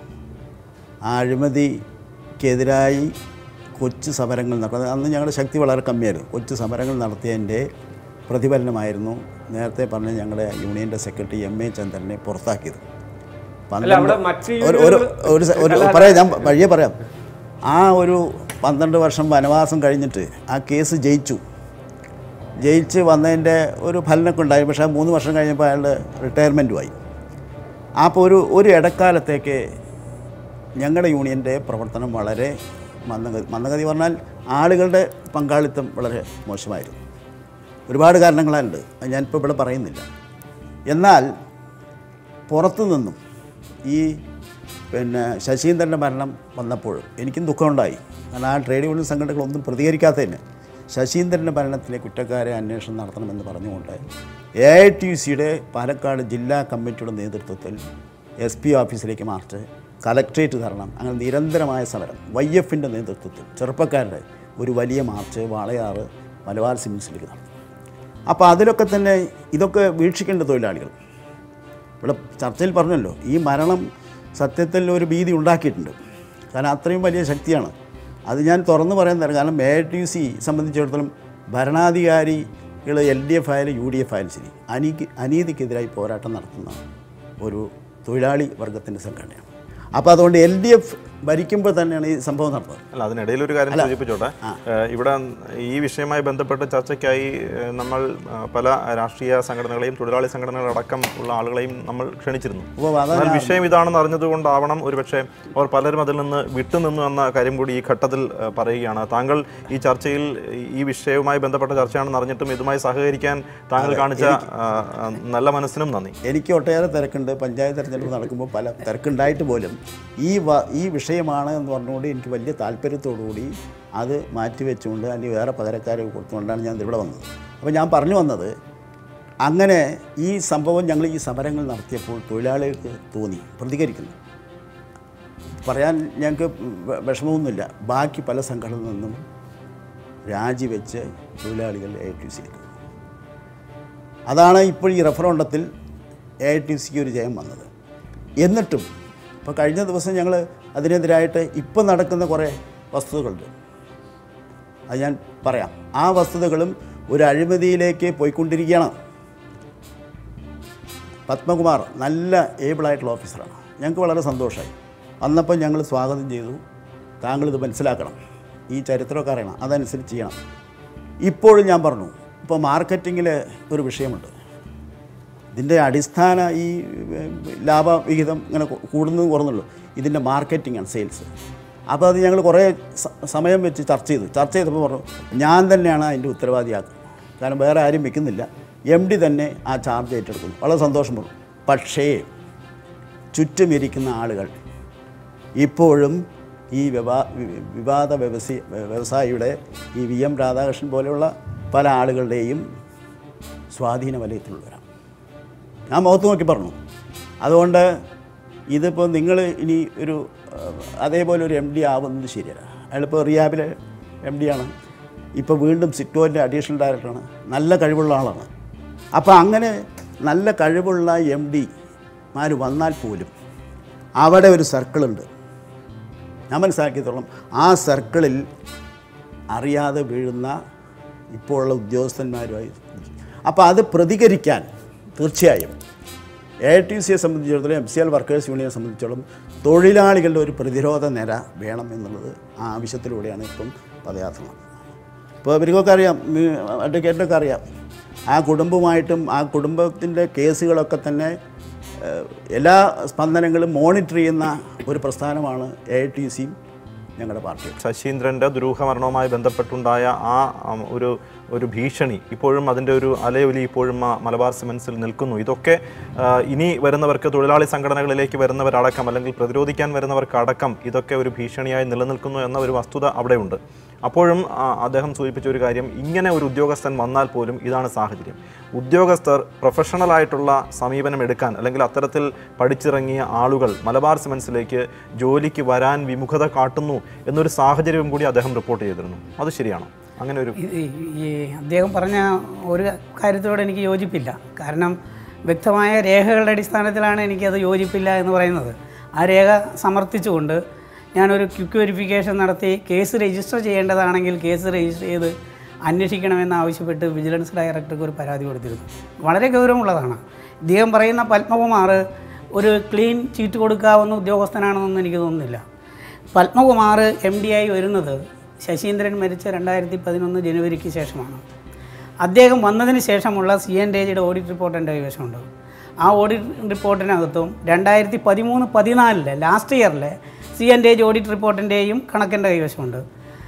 ആ അഴിമതിക്കെതിരായി കൊച്ചു സമരങ്ങൾ നടന്നത് അന്ന് ഞങ്ങളുടെ ശക്തി വളരെ കമ്മിയായിരുന്നു കൊച്ചു സമരങ്ങൾ നടത്തിയതിൻ്റെ പ്രതിഫലനമായിരുന്നു നേരത്തെ പറഞ്ഞ ഞങ്ങളുടെ യൂണിയൻ്റെ സെക്രട്ടറി എം എ ചന്ദ്രനെ പുറത്താക്കിയത് അല്ല അവിടെ മറ്റ് ഒരു ഒരു ഒരു സെ- ഒരു പറയാം ഞാൻ വഴിയെ പറയാം ആ ഒരു പന്ത്രണ്ട് വർഷം വനവാസം കഴിഞ്ഞിട്ട് ആ കേസ് ജയിച്ചു ജയിച്ച് വന്നതിൻ്റെ ഒരു ഫലനമൊക്കെ ഉണ്ടായി പക്ഷേ ആ മൂന്ന് വർഷം കഴിഞ്ഞപ്പോൾ അയാളുടെ റിട്ടയർമെൻറ്റുമായി അപ്പോൾ ഒരു ഒരു ഇടക്കാലത്തേക്ക് ഞങ്ങളുടെ യൂണിയൻ്റെ പ്രവർത്തനം വളരെ മന്ദഗതി മന്ദഗതി പറഞ്ഞാൽ ആളുകളുടെ പങ്കാളിത്തം വളരെ മോശമായിരുന്നു ഒരുപാട് കാരണങ്ങളുണ്ട് അത് ഞാനിപ്പോൾ ഇവിടെ പറയുന്നില്ല എന്നാൽ പുറത്തു നിന്നും ഈ പിന്നെ ശശീന്ദ്രൻ്റെ മരണം വന്നപ്പോഴും എനിക്കും ദുഃഖമുണ്ടായി കാരണം ആ ട്രേഡ് യൂണിയൻ സംഘടനകളൊന്നും പ്രതികരിക്കാത്തതിന് ശശീന്ദ്രൻ്റെ മരണത്തിലെ കുറ്റക്കാരെ അന്വേഷണം നടത്തണമെന്ന് പറഞ്ഞുകൊണ്ട് എ ഐ ടി സിയുടെ പാലക്കാട് ജില്ലാ കമ്മിറ്റിയുടെ നേതൃത്വത്തിൽ എസ് പി ഓഫീസിലേക്ക് മാർച്ച് കലക്ട്രേറ്റ് തരണം അങ്ങനെ നിരന്തരമായ സമരം വൈ എഫിൻ്റെ നേതൃത്വത്തിൽ ചെറുപ്പക്കാരുടെ ഒരു വലിയ മാർച്ച് വാളയാറ് മലബാർ സിമിൻസിലേക്ക് നടന്നു അപ്പോൾ അതിലൊക്കെ തന്നെ ഇതൊക്കെ വീക്ഷിക്കേണ്ട തൊഴിലാളികൾ ഇവിടെ ചർച്ചയിൽ പറഞ്ഞല്ലോ ഈ മരണം സത്യത്തിൽ ഒരു ഭീതി ഉണ്ടാക്കിയിട്ടുണ്ട് കാരണം അത്രയും വലിയ ശക്തിയാണ് അത് ഞാൻ തുറന്നു പറയാൻ തരാം കാരണം എ ടി സി സംബന്ധിച്ചിടത്തോളം ഭരണാധികാരികൾ എൽ ഡി എഫ് ആയാലും യു ഡി എഫ് ആയാലും ശരി അനീക്ക് അനീതിക്കെതിരായി പോരാട്ടം നടത്തുന്ന ഒരു തൊഴിലാളി വർഗത്തിൻ്റെ സംഘടനയാണ് അപ്പോൾ അതുകൊണ്ട് എൽ ഡി എഫ് ഭരിക്കുമ്പോൾ തന്നെയാണ് ഈ സംഭവം നടന്നത് അല്ല അതിനിടയിൽ ഒരു കാര്യം സൂചിപ്പിച്ചോട്ടെ ഏഹ് ഇവിടെ ഈ വിഷയവുമായി ബന്ധപ്പെട്ട് ചർച്ചയ്ക്കായി ഏഹ് നമ്മൾ ആ, പല രാഷ്ട്രീയ സംഘടനകളെയും തൊഴിലാളി സംഘടനകളടക്കം ഉള്ള ആളുകളെയും നമ്മൾ ക്ഷണിച്ചിരുന്നു അപ്പോൾ അതാണ് എന്നാൽ വിഷയം ഇതാണെന്ന് അറിഞ്ഞതുകൊണ്ടാവണം ഒരുപക്ഷെ അവർ പലരും അതിൽ നിന്ന് വിട്ടുനിന്നു എന്ന കാര്യം കൂടി ഈ ഘട്ടത്തിൽ ഏഹ് പറയുകയാണ് താങ്കൾ ഈ ചർച്ചയിൽ ഈ വിഷയവുമായി ബന്ധപ്പെട്ട ചർച്ചയാണെന്ന് അറിഞ്ഞിട്ടും ഇതുമായി സഹകരിക്കാൻ താങ്കൾ കാണിച്ച ആ, ആ, നല്ല മനസ്സിനും നന്ദി എനിക്ക് ഒട്ടേറെ തിരക്കുണ്ട് പഞ്ചായത്ത് തെരഞ്ഞെടുപ്പ് നടക്കുമ്പോൾ പല തിരക്കുണ്ടായിട്ട് പോലും ഈ വ ഈ വിഷയമാണ് എന്ന് പറഞ്ഞുകൊണ്ട് എനിക്ക് വലിയ താല്പര്യത്തോടുകൂടി അത് മാറ്റിവെച്ചുകൊണ്ട് അല്ലെങ്കിൽ വേറെ പകരക്കാരെ കൊടുത്തുകൊണ്ടാണ് ഞാൻ ഇവിടെ വന്നത് അപ്പോൾ ഞാൻ പറഞ്ഞു വന്നത് അങ്ങനെ ഈ സംഭവം ഞങ്ങൾ ഈ സമരങ്ങൾ നടത്തിയപ്പോൾ തൊഴിലാളികൾക്ക് തോന്നി പ്രതികരിക്കുന്നു പറയാൻ ഞങ്ങൾക്ക് വ- വിഷമമൊന്നുമില്ല ബാക്കി പല സംഘടനകളിൽ നിന്നും രാജിവെച്ച് തൊഴിലാളികൾ എ ടി സിയിലേക്ക് അതാണ് ഇപ്പോൾ ഈ റഫറണ്ടത്തിൽ എ ഐ ടി സിക്ക് ഒരു ജയം വന്നത് എന്നിട്ടും ഇപ്പോൾ കഴിഞ്ഞ ദിവസം ഞങ്ങൾ അതിനെതിരായിട്ട് ഇപ്പം നടക്കുന്ന കുറേ വസ്തുതകളുണ്ട് അത് ഞാൻ പറയാം ആ വസ്തുതകളും ഒരു അഴിമതിയിലേക്ക് പോയിക്കൊണ്ടിരിക്കുകയാണ് പത്മകുമാർ നല്ല ഏബിളായിട്ടുള്ള ഓഫീസറാണ് ഞങ്ങൾക്ക് വളരെ സന്തോഷമായി വന്നപ്പോൾ ഞങ്ങൾ സ്വാഗതം ചെയ്തു താങ്കളിത് മനസ്സിലാക്കണം ഈ ചരിത്രമൊക്കെ അറിയണം അതനുസരിച്ച് ചെയ്യണം ഇപ്പോഴും ഞാൻ പറഞ്ഞു ഇപ്പോൾ മാർക്കറ്റിങ്ങിൽ ഒരു വിഷയമുണ്ട് ഇതിൻ്റെ അടിസ്ഥാന ഈ ഏർ, ലാഭവിഹിതം ഇങ്ങനെ കൂ- കൂടുന്നതും കുറഞ്ഞുള്ളൂ ഇതിൻ്റെ മാർക്കറ്റിംഗ് ആണ് സെയിൽസ് അപ്പോൾ അത് ഞങ്ങൾ കുറേ സ- സമയം വെച്ച് ചർച്ച ചെയ്തു ചർച്ച ചെയ്തപ്പോൾ പറഞ്ഞു ഞാൻ തന്നെയാണ് അതിൻ്റെ ഉത്തരവാദിയാക്കുന്നത് കാരണം വേറെ ആരും വെക്കുന്നില്ല എം ഡി തന്നെ ആ ചാർജ് ഏറ്റെടുക്കുന്നു വളരെ സന്തോഷം പറഞ്ഞു പക്ഷേ ചുറ്റും ഇരിക്കുന്ന ആളുകൾ ഇപ്പോഴും ഈ വിവാ വി- വിവാദ വ്യവസി വ്യവസായിയുടെ ഈ വി എം രാധാകൃഷ്ണൻ പോലെയുള്ള പല ആളുകളുടെയും സ്വാധീന വലയത്തിലുള്ളവരാണ് ഞാൻ മുഖത്ത് നോക്കി പറഞ്ഞു അതുകൊണ്ട് ഇതിപ്പോൾ നിങ്ങൾ ഇനി ഒരു ഏഹ്, അതേപോലെ ഒരു എം ഡി ആവുന്നത് ശരിയല്ല അയാളിപ്പോൾ റിയാബിലെ എം ഡി ആണ് ഇപ്പോൾ വീണ്ടും സിറ്റോൻ്റെ അഡീഷണൽ ഡയറക്ടറാണ് നല്ല കഴിവുള്ള ആളാണ് അപ്പോൾ അങ്ങനെ നല്ല കഴിവുള്ള എം ഡിമാർ വന്നാൽ പോലും അവിടെ ഒരു സർക്കിളുണ്ട് ഞാൻ മനസ്സിലാക്കിയത്തോളം ആ സർക്കിളിൽ അറിയാതെ വീഴുന്ന ഇപ്പോൾ ഉള്ള ഉദ്യോഗസ്ഥന്മാരുമായി അപ്പോൾ അത് പ്രതികരിക്കാൻ തീർച്ചയായും എ ടി സിയെ സംബന്ധിച്ചിടത്തോളം എം സി എൽ വർക്കേഴ്സ് യൂണിയനെ സംബന്ധിച്ചിടത്തോളം തൊഴിലാളികളുടെ ഒരു പ്രതിരോധ നിര വേണം എന്നുള്ളത് ആ ആവശ്യത്തിലൂടെയാണ് ഇപ്പം പദയാത്ര നടത്തുന്നത് ഇപ്പോൾ ഇവർക്കൊക്കെ അറിയാം അഡ്വക്കേറ്റൊക്കെ അറിയാം ആ കുടുംബമായിട്ടും ആ കുടുംബത്തിൻ്റെ കേസുകളൊക്കെ തന്നെ ഏഹ്, എല്ലാ സ്പന്ദനങ്ങളും മോണിറ്റർ ചെയ്യുന്ന ഒരു പ്രസ്ഥാനമാണ് എ ടി സിയും ഞങ്ങളുടെ പാർട്ടിയും ശശീന്ദ്രൻ്റെ ദുരൂഹമരണവുമായി ബന്ധപ്പെട്ടുണ്ടായ ആ ഉം, ഒരു ഒരു ഭീഷണി ഇപ്പോഴും അതിൻ്റെ ഒരു അലയൊലി ഇപ്പോഴും ആ മലബാർ സിമൻസിൽ നിൽക്കുന്നു ഇതൊക്കെ ആ, ഇനി വരുന്നവർക്ക് തൊഴിലാളി സംഘടനകളിലേക്ക് വരുന്നവരടക്കം അല്ലെങ്കിൽ പ്രതിരോധിക്കാൻ വരുന്നവർക്കടക്കം ഇതൊക്കെ ഒരു ഭീഷണിയായി നിലനിൽക്കുന്നു എന്ന ഒരു വസ്തുത അവിടെയുണ്ട് അപ്പോഴും ആ, അദ്ദേഹം സൂചിപ്പിച്ച ഒരു കാര്യം ഇങ്ങനെ ഒരു ഉദ്യോഗസ്ഥൻ വന്നാൽ പോലും ഇതാണ് സാഹചര്യം ഉദ്യോഗസ്ഥർ പ്രൊഫഷണലായിട്ടുള്ള സമീപനം എടുക്കാൻ അല്ലെങ്കിൽ അത്തരത്തിൽ പഠിച്ചിറങ്ങിയ ആളുകൾ മലബാർ സിമൻസിലേക്ക് ജോലിക്ക് വരാൻ വിമുഖത കാട്ടുന്നു എന്നൊരു സാഹചര്യവും കൂടി അദ്ദേഹം റിപ്പോർട്ട് ചെയ്തിരുന്നു അത് ശരിയാണോ അങ്ങനെ ഒരു ഈ- ഈ- ഈ അദ്ദേഹം പറഞ്ഞ ഒരു കാര്യത്തോട് എനിക്ക് യോജിപ്പില്ല കാരണം വ്യക്തമായ രേഖകളുടെ അടിസ്ഥാനത്തിലാണ് എനിക്കത് യോജിപ്പില്ല എന്ന് പറയുന്നത് ആ രേഖ സമർത്ഥിച്ചുകൊണ്ട് ഞാനൊരു ക്വിക്ക് വെരിഫിക്കേഷൻ നടത്തി കേസ് രജിസ്റ്റർ ചെയ്യേണ്ടതാണെങ്കിൽ കേസ് രജിസ്റ്റർ ചെയ്ത് അന്വേഷിക്കണമെന്ന് ആവശ്യപ്പെട്ട് വിജിലൻസ് ഡയറക്ടർക്ക് ഒരു പരാതി കൊടുത്തിരുന്നു വളരെ ഗൗരവമുള്ളതാണ് ഇദ്ദേഹം പറയുന്ന പത്മകുമാർ ഒരു ക്ലീൻ ചീറ്റ് കൊടുക്കാവുന്ന ഉദ്യോഗസ്ഥനാണെന്നൊന്നും എനിക്ക് തോന്നുന്നില്ല പത്മകുമാർ എം ഡി ആയി വരുന്നത് ശശീന്ദ്രൻ മരിച്ച രണ്ടായിരത്തി പതിനൊന്ന് ജനുവരിക്ക് ശേഷമാണ് അദ്ദേഹം വന്നതിന് ശേഷമുള്ള സി എൻ രേജിയുടെ ഓഡിറ്റ് റിപ്പോർട്ട് എൻ്റെ കൈവശമുണ്ട് ആ ഓഡിറ്റ് റിപ്പോർട്ടിനകത്തും രണ്ടായിരത്തി പതിമൂന്ന് പതിനാലിലെ ലാസ്റ്റ് ഇയറിലെ സി എൻ എജ് ഓഡിറ്റ് റിപ്പോർട്ടിൻ്റെയും കണക്കെൻ്റെ കൈവശമുണ്ട്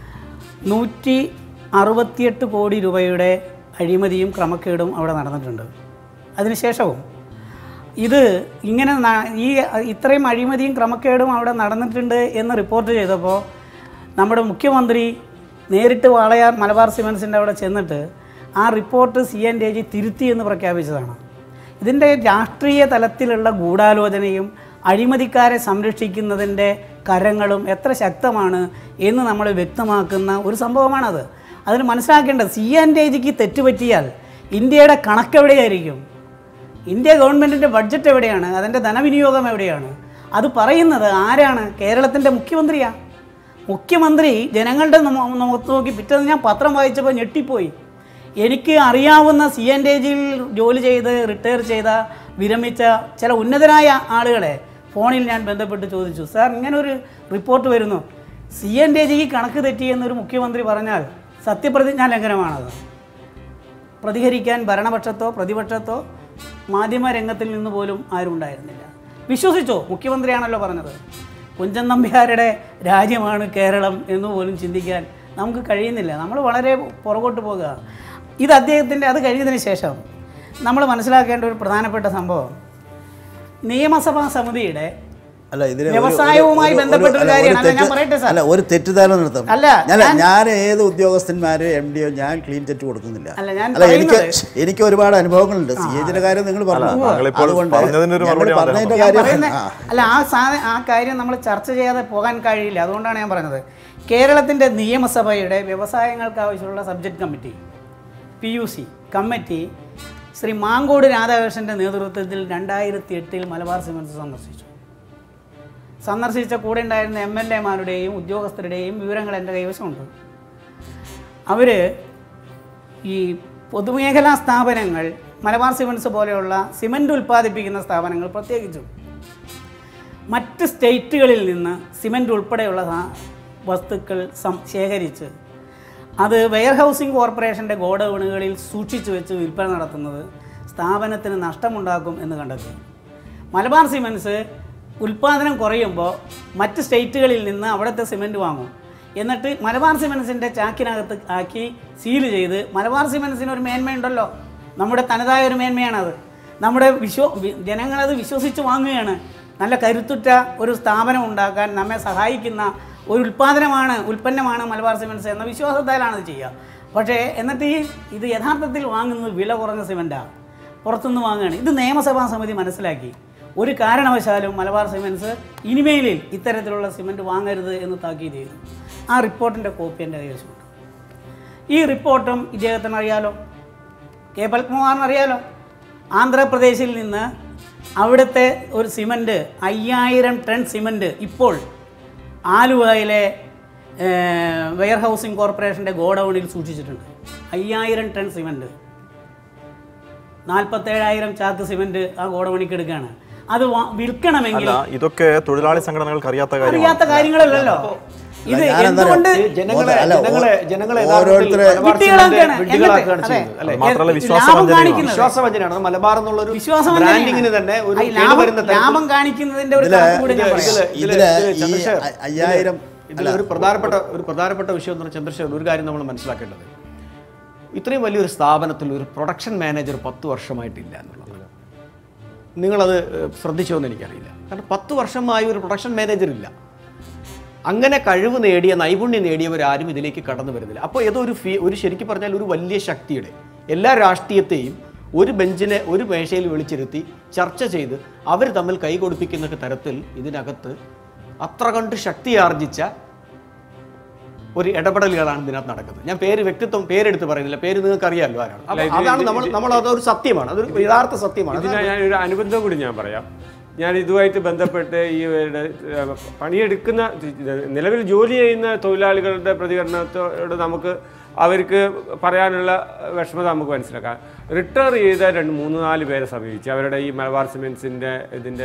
നൂറ്റി അറുപത്തിയെട്ട് കോടി രൂപയുടെ അഴിമതിയും ക്രമക്കേടും അവിടെ നടന്നിട്ടുണ്ട് അതിനുശേഷവും ഇത് ഇങ്ങനെ ന- ഈ ഇത്രയും അഴിമതിയും ക്രമക്കേടും അവിടെ നടന്നിട്ടുണ്ട് എന്ന് റിപ്പോർട്ട് ചെയ്തപ്പോൾ നമ്മുടെ മുഖ്യമന്ത്രി നേരിട്ട് വാളയാർ മലബാർ സിമൻസിൻ്റെ അവിടെ ചെന്നിട്ട് ആ report C and D G തിരുത്തി എന്ന് പ്രഖ്യാപിച്ചതാണ് ഇതിൻ്റെ രാഷ്ട്രീയ തലത്തിലുള്ള ഗൂഢാലോചനയും അഴിമതിക്കാരെ സംരക്ഷിക്കുന്നതിൻ്റെ കരങ്ങളും എത്ര ശക്തമാണ് എന്ന് നമ്മൾ വ്യക്തമാക്കുന്ന ഒരു സംഭവമാണത് അതിന് മനസ്സിലാക്കേണ്ടത് സി എൻ ഡി ജിക്ക് തെറ്റുപറ്റിയാൽ ഇന്ത്യയുടെ കണക്കെവിടെയായിരിക്കും ഇന്ത്യ ഗവൺമെൻറ്റിൻ്റെ ബഡ്ജറ്റ് എവിടെയാണ് അതിൻ്റെ ധനവിനിയോഗം എവിടെയാണ് അത് പറയുന്നത് ആരാണ് കേരളത്തിൻ്റെ മുഖ്യമന്ത്രിയാണ് മുഖ്യമന്ത്രി ജനങ്ങളുടെ നമ- മുഖത്ത് നോക്കി പിറ്റേന്ന് ഞാൻ പത്രം വായിച്ചപ്പോൾ ഞെട്ടിപ്പോയി എനിക്ക് അറിയാവുന്ന സി എൻ ഡി ജിയിൽ ജോലി ചെയ്ത് റിട്ടയർ ചെയ്ത വിരമിച്ച ചില ഉന്നതരായ ആളുകളെ ഫോണിൽ ഞാൻ ബന്ധപ്പെട്ട് ചോദിച്ചു സാർ ഇങ്ങനെ ഒരു റിപ്പോർട്ട് വരുന്നു സി എൻ ഡി ജിക്ക് കണക്ക് തെറ്റിയെന്നൊരു മുഖ്യമന്ത്രി പറഞ്ഞാൽ സത്യപ്രതിജ്ഞാ ലംഘനമാണത് പ്രതികരിക്കാൻ ഭരണപക്ഷത്തോ പ്രതിപക്ഷത്തോ മാധ്യമ രംഗത്തിൽ നിന്ന് പോലും ആരും ഉണ്ടായിരുന്നില്ല വിശ്വസിച്ചോ മുഖ്യമന്ത്രിയാണല്ലോ പറഞ്ഞത് കുഞ്ചൻ നമ്പ്യാരുടെ രാജ്യമാണ് കേരളം എന്ന് പോലും ചിന്തിക്കാൻ നമുക്ക് കഴിയുന്നില്ല നമ്മൾ വളരെ പുറകോട്ട് പോകുക ഇത് അദ്ദേഹത്തിൻ്റെ അത് കഴിഞ്ഞതിന് ശേഷം നമ്മൾ മനസ്സിലാക്കേണ്ട ഒരു പ്രധാനപ്പെട്ട സംഭവം നിയമസഭാ സമിതിയുടെ അല്ല ഇതിന് ഒരു- വ്യവസായവുമായി ഒരു- ഒരു- ബന്ധപ്പെട്ട ഒരു അല്ല, കാര്യമാണ്. ഒരു അല്ല, ഞാൻ തെറ്റ്- പറയട്ടെ സാർ. അല്ല ഒരു തെറ്റിദ്ധാരണ നിർത്തും അല്ല, ഞാൻ ഞാൻ- ഞാൻ ഏത് ഉദ്യോഗസ്ഥന്മാര് എം ഡിയോ ഞാൻ ക്ലീൻ ചെറ്റ് കൊടുക്കുന്നില്ല അല്ല, ഞാൻ അല്ല എനിക്ക് പറയുന്നത് എനിക്ക് ഒരുപാട് അനുഭവങ്ങളുണ്ട് സി എച്ചിന്റെ കാര്യം നിങ്ങൾ പറഞ്ഞു താങ്കളിപ്പോൾ അതുകൊണ്ട് പറഞ്ഞതിനൊരു ഞങ്ങൾ മറുപടി പറഞ്ഞതിന്റെ ഞാൻ കാര്യം പറയുന്ന- ആ. അല്ല ആ സാധ ആ കാര്യം നമ്മൾ ചർച്ച ചെയ്യാതെ പോകാൻ കഴിയില്ല അതുകൊണ്ടാണ് ഞാൻ പറഞ്ഞത് കേരളത്തിൻ്റെ നിയമസഭയുടെ വ്യവസായങ്ങൾക്ക് ആവശ്യമുള്ള subject committee P U C committee Shri Mankode രാധാകൃഷ്ണൻ്റെ നേതൃത്വത്തിൽ രണ്ടായിരത്തി എട്ടിൽ മലബാർ സിമൻസ് സന്ദർശിച്ചു സന്ദർശിച്ച കൂടെ ഉണ്ടായിരുന്ന എം എൽ എമാരുടെയും ഉദ്യോഗസ്ഥരുടെയും വിവരങ്ങൾ എൻ്റെ കൈവശമുണ്ട് അവർ ഈ പൊതുമേഖലാ സ്ഥാപനങ്ങൾ മലബാർ സിമൻസ് പോലെയുള്ള സിമൻറ്റ് ഉൽപ്പാദിപ്പിക്കുന്ന സ്ഥാപനങ്ങൾ പ്രത്യേകിച്ചും മറ്റ് സ്റ്റേറ്റുകളിൽ നിന്ന് സിമൻറ്റ് ഉൾപ്പെടെയുള്ള സാ- വസ്തുക്കൾ സം ശേഖരിച്ച് അത് വെയർ ഹൗസിംഗ് കോർപ്പറേഷൻ്റെ ഗോഡൗണുകളിൽ സൂക്ഷിച്ചു വെച്ച് വിൽപ്പന നടത്തുന്നത് സ്ഥാപനത്തിന് നഷ്ടമുണ്ടാക്കും എന്ന് കണ്ടെത്തി മലബാർ സിമൻസ് ഉൽപ്പാദനം കുറയുമ്പോൾ മറ്റ് സ്റ്റേറ്റുകളിൽ നിന്ന് അവിടുത്തെ സിമൻറ്റ് വാങ്ങും എന്നിട്ട് മലബാർ സിമൻസിൻ്റെ ചാക്കിനകത്ത് ആക്കി സീൽ ചെയ്ത് മലബാർ സിമൻസിന് ഒരു മേന്മയുണ്ടല്ലോ നമ്മുടെ തനതായ ഒരു മേന്മയാണത് നമ്മുടെ വിശ്വ വി- ജനങ്ങളത് വിശ്വസിച്ച് വാങ്ങുകയാണ് നല്ല കരുത്തുറ്റ ഒരു സ്ഥാപനം ഉണ്ടാക്കാൻ നമ്മെ സഹായിക്കുന്ന ഒരു ഉൽപ്പാദനമാണ് ഉൽപ്പന്നമാണ് മലബാർ സിമൻസ് എന്ന വിശ്വാസത്താലാണ് ഇത് ചെയ്യുക പക്ഷേ എന്നിട്ട് ഈ ഇത് യഥാർത്ഥത്തിൽ വാങ്ങുന്നത് വില കുറഞ്ഞ സിമൻറ്റാണ് പുറത്തുനിന്ന് വാങ്ങുകയാണ് ഇത് നിയമസഭാ സമിതി മനസ്സിലാക്കി ഒരു കാരണവശാലും മലബാർ സിമൻസ് ഇനിമേലിൽ ഇത്തരത്തിലുള്ള സിമൻറ്റ് വാങ്ങരുത് എന്ന് താക്കീത് ചെയ്തു ആ റിപ്പോർട്ടിൻ്റെ കോപ്പി എൻ്റെ കൈവശമുണ്ട് ഈ റിപ്പോർട്ടും ഇദ്ദേഹത്തിന് അറിയാലോ കെ പത്മകുമാറിന് അറിയാലോ ആന്ധ്രാപ്രദേശിൽ നിന്ന് അവിടുത്തെ ഒരു സിമൻറ്റ് അയ്യായിരം ടൺ സിമൻറ്റ് ഇപ്പോൾ ആലുവയിലെ വെയർ ഹൗസിംഗ് കോർപ്പറേഷൻ്റെ ഗോഡൗണിൽ സൂക്ഷിച്ചിട്ടുണ്ട് അയ്യായിരം ടൺ സിമൻറ്റ് നാൽപ്പത്തേഴായിരം ചാക്ക് സിമൻറ്റ് ആ ഗോഡൗണിക്ക് എടുക്കുകയാണ് അത് വാ- വിൽക്കണമെങ്കിൽ അല്ല ഇതൊക്കെ തൊഴിലാളി സംഘടനകൾക്ക് അറിയാത്ത കാര്യമാണ് അറിയാത്ത കാര്യങ്ങളല്ലല്ലോ ഇത് ഞാനെന്താ എന്തുകൊണ്ട് അറിയോ? ജനങ്ങളെ അല്ല, ഓ- ജനങ്ങളെ ജനങ്ങളെ ഓരോരുത്തരെ- യഥാർത്ഥത്തിൽ മലബാർ വിഡ്ഢികളാക്കുകയാണ്. സിമന്റ് വിഡ്ഢികളാക്കുകയാണ് എന്നിട്ട് ചെയ്യുന്നത് അല്ലേ അതെ. മാത്രമല്ല ലാഭം വിശ്വാസവഞ്ചനയുമാണ്. കാണിക്കുന്നത്. വിശ്വാസവഞ്ചനാണ് അത് മലബാർ എന്നുള്ള ഒരു വിശ്വാസവഞ്ചനയാണ്. ബ്രാൻഡിങ്ങിന് തന്നെ ഒരു ആ, കേട് ലാഭം- വരുന്ന തരത്തിൽ ലാഭം കാണിക്കുന്നതിന്റെ ഒരു ഇതില് കണക്ക് കൂടി ഞാൻ ഇതില് പറയാം. ഇതില് ഇതില് ഇതില് ഈ ചന്ദ്രശേഖർ, അ- അയ്യായിരം ഇതിൽ ഒരു പ്രധാനപ്പെട്ട ഒരു പ്രധാനപ്പെട്ട വിഷയം എന്ന് പറഞ്ഞാൽ ചന്ദ്രശേഖർ ഒരു കാര്യം നമ്മൾ മനസ്സിലാക്കേണ്ടത് ഇത്രയും വലിയൊരു സ്ഥാപനത്തിൽ ഒരു പ്രൊഡക്ഷൻ മാനേജർ പത്ത് വർഷമായിട്ടില്ല എന്നുള്ളതാണ് നിങ്ങളത് ഏഹ്, ശ്രദ്ധിച്ചോ എന്ന് എനിക്കറിയില്ല കാരണം പത്ത് വർഷമായി ഒരു പ്രൊഡക്ഷൻ മാനേജർ ഇല്ല അങ്ങനെ കഴിവ് നേടിയ നൈപുണ്യം നേടിയവരാരും ഇതിലേക്ക് കടന്നു വരുന്നില്ല അപ്പോൾ ഏതോ ഒരു ഫീ ഒരു ശരിക്കും പറഞ്ഞാൽ ഒരു വലിയ ശക്തിയുടെ എല്ലാ രാഷ്ട്രീയത്തെയും ഒരു ബെഞ്ചിനെ ഒരു മേശയിൽ വിളിച്ചിരുത്തി ചർച്ച ചെയ്ത് അവർ തമ്മിൽ കൈകൊടുപ്പിക്കുന്ന തരത്തിൽ ഇതിനകത്ത് അത്ര കണ്ട് ശക്തി ആർജിച്ച ഒരു ഇടപെടലുകളാണ് ഇതിനകത്ത് നടക്കുന്നത് ഞാൻ പേര് വ്യക്തിത്വം പേരെടുത്ത് പറയുന്നില്ല പേര് നിങ്ങൾക്ക് അറിയാമല്ലോ ആരാണ് അപ്പോൾ അല്ല, ഇത് അതാണ് ഇത് നമ്മൾ ഇത് നമ്മൾ അതൊരു സത്യമാണ് അതൊരു യഥാർത്ഥ സത്യമാണ് ഇതിന് ഞാൻ ഒരു അനുബന്ധം കൂടി ഞാൻ പറയാം ഞാൻ ഇതുമായിട്ട് ബന്ധപ്പെട്ട് ഈ ഇവരുടെ, ഏഹ്, പണിയെടുക്കുന്ന നിലവിൽ ജോലി ചെയ്യുന്ന തൊഴിലാളികളുടെ പ്രതികരണത്തോട് നമുക്ക് അവർക്ക് പറയാനുള്ള വിഷമത നമുക്ക് മനസ്സിലാക്കാം റിട്ടയർ ചെയ്ത രണ്ട് മൂന്ന് നാല് പേരെ സമീപിച്ച് അവരുടെ ഈ മലബാർ സിമെൻസിൻ്റെ ഇതിൻ്റെ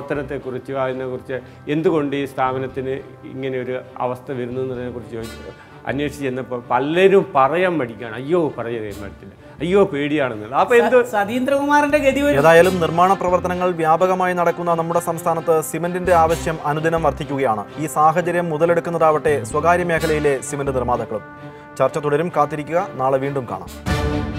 പ്രവർത്തനത്തെക്കുറിച്ച് അതിനെക്കുറിച്ച് എന്തുകൊണ്ട് ഈ സ്ഥാപനത്തിന് ഇങ്ങനെ ഒരു അവസ്ഥ വരുന്നു എന്നതിനെക്കുറിച്ച് ചോദിച്ചു അന്വേഷിച്ച് ചെന്നപ്പോൾ പലരും പറയാൻ മടിക്കാണ് അയ്യോ പറയാൻ പറ്റില്ല അയ്യോ പേടിയാണെന്നുള്ളത് അപ്പോൾ എന്ത് സതീന്ദ്രകുമാറിന്റെ ഗതി ഒരു ഏതായാലും നിർമ്മാണ പ്രവർത്തനങ്ങൾ വ്യാപകമായി നടക്കുന്ന നമ്മുടെ സംസ്ഥാനത്ത് സിമന്റിന്റെ ആവശ്യം അനുദിനം വർദ്ധിക്കുകയാണ് ഈ സാഹചര്യം മുതലെടുക്കുന്നതാവട്ടെ സ്വകാര്യ മേഖലയിലെ സിമന്റ് നിർമ്മാതാക്കളും ചർച്ച തുടരും കാത്തിരിക്കുക നാളെ വീണ്ടും കാണാം